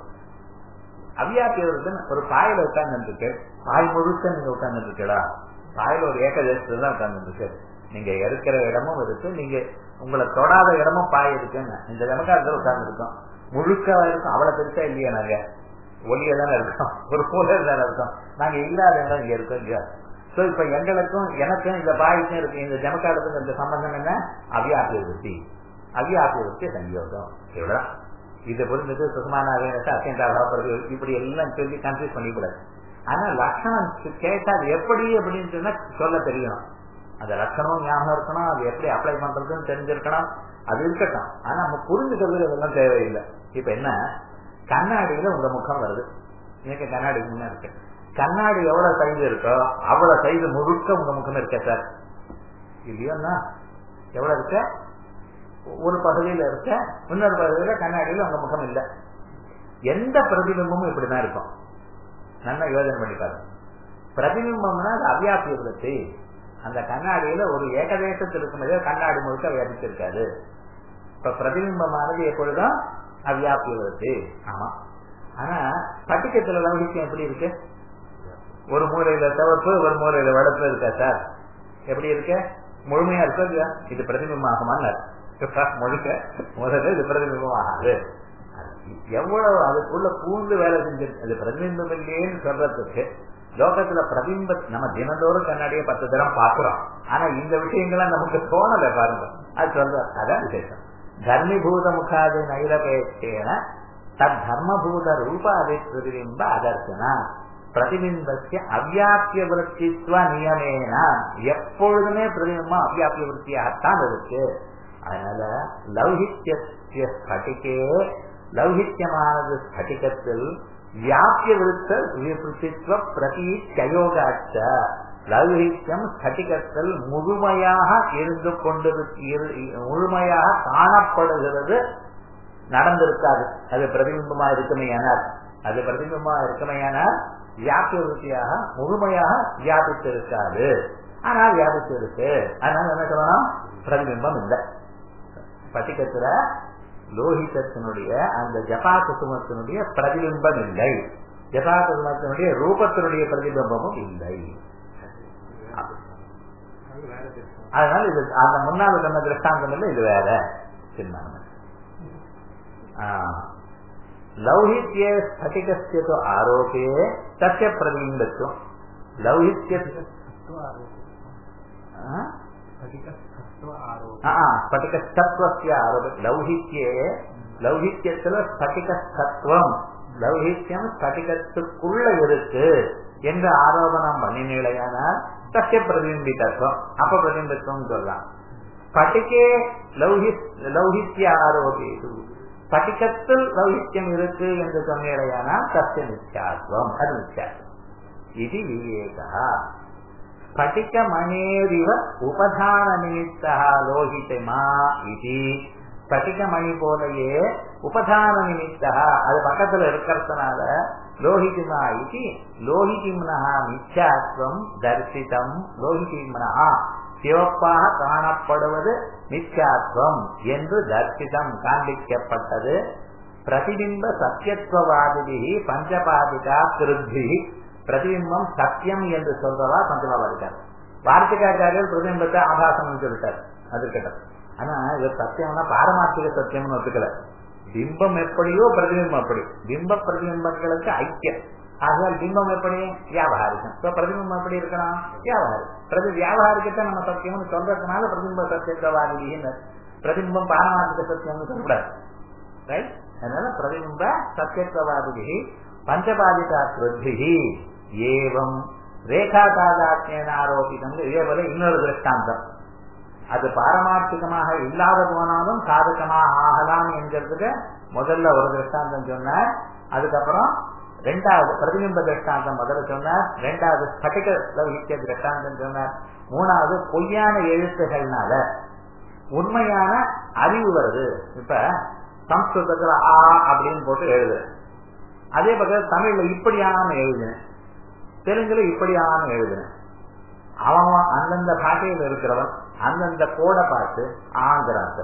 அவ்யாபிய விருத்தின்னு ஒரு பாயில உட்கார்ந்து இருக்கு பாய் முழுக்க நீங்க உட்கார்ந்து இருக்கா பாயில ஒரு ஏகதேசத்துல தான் உட்கார்ந்து இருக்கு நீங்க இருக்கிற இடமும் இருக்கு நீங்க உங்களை தொடாத இடமும் பாய் இருக்குன்னு இந்த நமக்காரத்தில் உட்கார்ந்து இருக்கோம் முழுக்க இருக்கும் அவ்வளவு பெருசா இல்லையா நாங்க ஒளிய தானே இருக்கோம் ஒரு போல தானே இருக்கோம் நாங்க இல்லாத இடம் இங்க இருக்கோம் இல்லையா சோ இப்ப எங்களுக்கும் எனக்கும் இந்த பாய்க்கும் இருக்கு இந்த ஜமக்காலத்துக்கும் இந்த சம்பந்தம் என்ன அவ்யாபிய விருத்தி அவ்யாபிய விருத்தி சங்கயோகம் இவ்வளவு இதை புரிஞ்சது சுகமான அத்தியந்தாவது இப்படி எல்லாம் சொல்லி கன்ஃபியூஸ் பண்ணிக்கூடாது ஆனா லட்சணம் கேட்டா அது எப்படி அப்படின்னு சொன்னா சொல்ல தெரியணும் அந்த லட்சணம் ஞாபகம் இருக்கணும் அது எப்படி அப்ளை பண்றதுன்னு தெரிஞ்சிருக்கணும் அது இருக்கட்டும் ஆனா நம்ம புரிஞ்சுக்கிறது இதெல்லாம் தேவையில்லை இப்ப என்ன கண்ணாடியில உங்க முகம் வருது எனக்கு கண்ணாடி முன்ன இருக்கு கண்ணாடி எவ்வளவு சைஸ் இருக்கோ அவ்வளவு சைஸ் முழுக்க உங்க முகம் இருக்க சார் இல்லையோண்ணா எவ்வளவு இருக்க ஒரு பகுதியில இருக்க இன்னொரு பகுதியில கண்ணாடியில உங்க முகம் இல்லை எந்த பிரதிபிம்பமும் இப்படிதான் இருக்கும் நல்லா யோஜனை பண்ணி பாருங்க பிரதிபிம்பம்னா அது அவ்யாபிய விருத்தி அந்த கண்ணாடியில ஒரு ஏகதேசத்தில் இருக்கும் கண்ணாடி முழுக்க வியாபிச்சிருக்காது இப்ப பிரதிபிம்பமானது எப்பொழுதும் அவ்யாபிய விருத்தி ஆமா ஆனா பட்டிக்கத்துல லௌகிக்கம் எப்படி இருக்கு ஒரு மூலையில தவறு ஒரு மூலையில வடப்பு இருக்கா சார் எப்படி இருக்கு முழுமையா இருக்கா இல்லையா இது பிரதிபிம்பம் ஆகுமான்னு முழுக்க முதல்ல இது பிரதிபிம்பம் ஆகாது எவ்வளவு அதுக்குள்ள பூந்து வேலை செஞ்சிருக்கு அது பிரதிபிம்பம் இல்லையேன்னு சொல்றதுக்கு லோகத்துல பிரதிம்ப நம்ம தினந்தோறும் கண்ணாடியை பத்து தரம் பாக்குறோம் ஆனா இந்த விஷயங்கள்லாம் நமக்கு தோணல பாருங்க அது சொல்ற அதான் விசேஷம் தர்மிபூத முகாது நைரபேட்சேன தத் தர்மபூத ரூபாதி பிரதிபிம்ப அதர்சனா பிரதிபிம்பத்திய அவ்யாபிய விருத்தித்வ நியமேன எப்பொழுதுமே பிரதிபிம்பம் அவ்யாபிய விருத்தியாகத்தான் இருக்கு அதனால லௌகித்ய ஸ்பட்டிக்கே லௌகித்யமானது ஸ்பட்டிகத்தில் வியாபிய விருத்த விருத்தித்வ பிரதி கயோகாச்ச லௌகித்யம் ஸ்பட்டிகத்தில் முழுமையாக இருந்து கொண்டு முழுமையாக காணப்படுகிறது நடந்திருக்காது அது பிரதிபிம்பமா இருக்குமையானால் அது பிரதிபிம்பமா இருக்குமையானால் வியாபிய விருத்தியாக முழுமையாக வியாபித்திருக்காது ஆனா வியாபித்து இருக்கு அதனால என்ன சொல்லணும் பிரதிபிம்பம் இல்லை பட்டிக்கத்துல லோகிதத்தினுடைய அந்த ஜபா குசுமத்தினுடைய பிரதிபிம்பம் இல்லை யதார்த்தத்தினுடைய ரூபத்தினுடைய பிரதிபிம்பமும் இல்லை அது வேற திருஷ்டம் அதனால இது அந்த முன்னால் சொன்ன திருஷ்டாந்தம் இல்லை இது வேற சின்ன லௌகித்ய ஸ்பட்டிகஸ்ய து ஆரோபே தஸ்ய பிரதிபிம்பத்துவம் லௌகித்ய ஆ? ஸ்பட்டிகஸ்தத்துவ ஆரோபம் ஆ, ஸ்பட்டிகஸ்தத்வஸ்ய ஆரோபே லௌகித்யே லௌகித்யத்துல ஸ்பட்டிகஸ்தத்துவம் லௌகித்யம் ஸ்பட்டிகத்துக்குள்ள இருக்கு என்று ஆரோபணம் பண்ணினீழையானால் தஸ்ய பிரதிபிம்பித்தத்துவம் அப்ப பிரதிபிம்பத்துவம் சொல்லலாம் ஸ்பட்டிகே லௌகி லௌகித்ய ஆரோபேது ஸ்பட்டிகத்தில் லௌகித்யம் இருக்கு என்று சொன்னீழையானால் தஸ்ய நித்யாத்வம் அது நித்யாத்வம் இது விவேகா ஸ்பட்டிகமணேரிவ உபதான நிமித்தா லோகிதமா இது ஸ்பட்டிகமணி போலயே உபதான நிமித்தா அது பக்கத்துல இருக்கிறதுனால லோகிதிமா இது லோகிதிம்னா மித்யாத்வம் தரிசிதம் லோகிதிம்னா சிவப்பாக காணப்படுவது மித்யாத்வம் என்று தரிசிதம் காண்பிக்கப்பட்டது பிரதிபிம்ப சத்தியத்துவவாதி பஞ்சபாதிகா திருப்தி பிரதிபிம்பம் சத்தியம் என்று சொல்றவா பஞ்சபாதிக்கார் வார்த்திகாச்சாரியர் பிரதிபிம்பத்தை ஆபாசம் சொல்லிட்டார் அது இருக்கட்டும் ஆனா இது சத்தியம்னா பாரமார்த்திக சத்தியம்னு ஒத்துக்கல பிம்பம் எப்படியோ பிரதிபிம்பம் அப்படி பிம்ப பிரதிபிம்பங்களுக்கு ஐக்கியம் ஆகையால் பிம்பம் எப்படி வியாபாரிகம் இப்ப பிரதிபிம்பம் எப்படி இருக்கலாம் வியாபாரம் பிரதி வியாபாரிக்கத்தை நம்ம சத்தியம்னு சொல்றதுனால பிரதிபிம்ப சத்தியத்துவவாதின்னு பிரதிபிம்பம் பாரமார்த்திக சத்தியம்னு சொல்லக்கூடாது ரைட் அதனால பிரதிபிம்ப சத்தியத்துவவாதி பஞ்சபாதிகா கிருத்தி ஏவம் ரேகாதாதாத்யன ஆரோபிதம் இதே போல இன்னொரு திருஷ்டாந்தம் அது பாரமார்த்திகமாக இல்லாத போனாலும் சாதகமாக ஆகலாம் என்கிறதுக்கு முதல்ல ஒரு திருஷ்டாந்தம் சொன்னார் அதுக்கப்புறம் ரெண்டாவது பிரதிபிம்ப திருஷ்டாந்தம் முதல்ல சொன்னார் ரெண்டாவது ஸ்பட்டிக லௌகிக்க திருஷ்டாந்தம் சொன்னார் மூணாவது பொய்யான எழுத்துகள்னால உண்மையான அறிவு வருது இப்ப சம்ஸ்கிருதத்துல ஆ அப்படின்னு போட்டு எழுது அதே பக்கம் தமிழ்ல இப்படியான எழுதுனேன் தெலுங்குல இப்படியான எழுதுனேன் அவன் அந்தந்த பாஷையில் இருக்கிறவன் அந்தந்த கோடை பார்த்து ஆங்கிறாங்க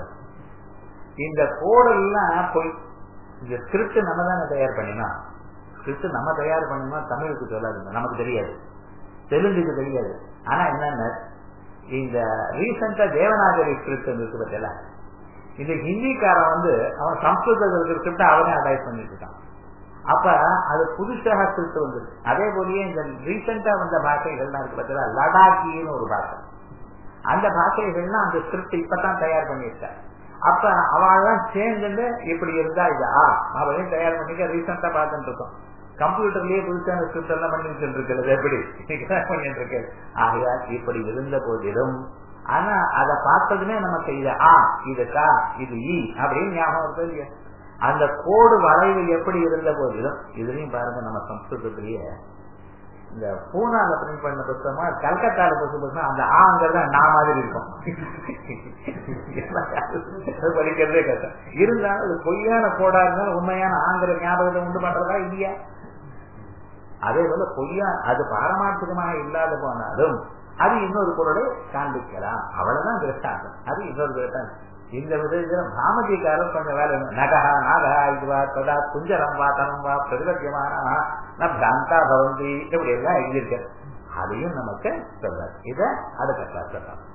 இந்த கோடெல்லாம் போய் இந்த ஸ்கிரிப்ட் நம்ம தானே தயார் பண்ணினா ஸ்கிரிப்ட் நம்ம தயார் பண்ணினா தமிழுக்கு சொல்லாதுங்க நமக்கு தெரியாது தெலுங்குக்கு தெரியாது ஆனா என்னன்னு இந்த ரீசெண்டா தேவநாகரி ஸ்கிரிப்ட் இருக்கு பத்தில இந்த ஹிந்திக்காரன் வந்து அவன் சம்ஸ்கிருதத்தில் இருக்கிற ஸ்கிரிப்ட் அவனே அடாய்ஸ் பண்ணிட்டு இருக்கான் அப்ப அது புதுசாக ஸ்கிரிப்ட் வந்துருக்கு அதே போலயே இந்த ரீசெண்டா வந்த பாஷைகள்லாம் இருக்கு பார்த்தீங்களா லடாக்கின்னு ஒரு பாஷை அந்த பாஷைகள்லாம் அந்த ஸ்கிரிப்ட் இப்பதான் தயார் பண்ணியிருக்காங்க அப்ப அவெல்லாம் சேர்ந்துட்டு இப்படி இருந்தா இது ஆ அவளையும் தயார் பண்ணிக்க ரீசெண்டா பார்த்துட்டு இருக்கோம் கம்ப்யூட்டர்லயே புதுசான ஸ்கிரிப்ட் எல்லாம் பண்ணிட்டு இருக்கிறது எப்படி பண்ணிட்டு இருக்கு ஆகையால் இப்படி இருந்த போதிலும் ஆனா அதை பார்த்ததுமே நமக்கு இது ஆ இது கா இது இ அப்படின்னு ஞாபகம் வருது இல்லையா அந்த கோடு வளைவு எப்படி இருந்த போதிலும் இதுலயும் பாருங்க நம்ம சம்ஸ்கிருதத்திலேயே இந்த பூனால பிரிண்ட் பண்ண புத்தகமா கல்கத்தால புத்தகம் அந்த ஆங்கிறத நான் மாதிரி இருக்கும் படிக்கிறதே கஷ்டம் இருந்தாலும் அது பொய்யான கோடா இருந்தாலும் உண்மையான ஆங்கிற ஞாபகத்தை உண்டு பண்றதா இல்லையா அதே போல பொய்யா அது பாரமார்த்திகமாக இல்லாத போனாலும் அது இன்னொரு பொருளை காண்பிக்கலாம் அவ்வளவுதான் திருஷ்டாந்தம் அது இன்னொரு திருஷ்டாந்தம் இந்த விதத்துல பாமதிக்காரர் கொஞ்சம் வேலை நகா நாகா இதுவா ததா குஞ்சரம் வா தனம் வா பிரதிபத்தியமான பிராந்தா பவந்தி இப்படி எல்லாம் எழுதியிருக்க அதையும் நமக்கு சொல்றாரு இத அடுத்த கிளாஸ் சொல்லலாம்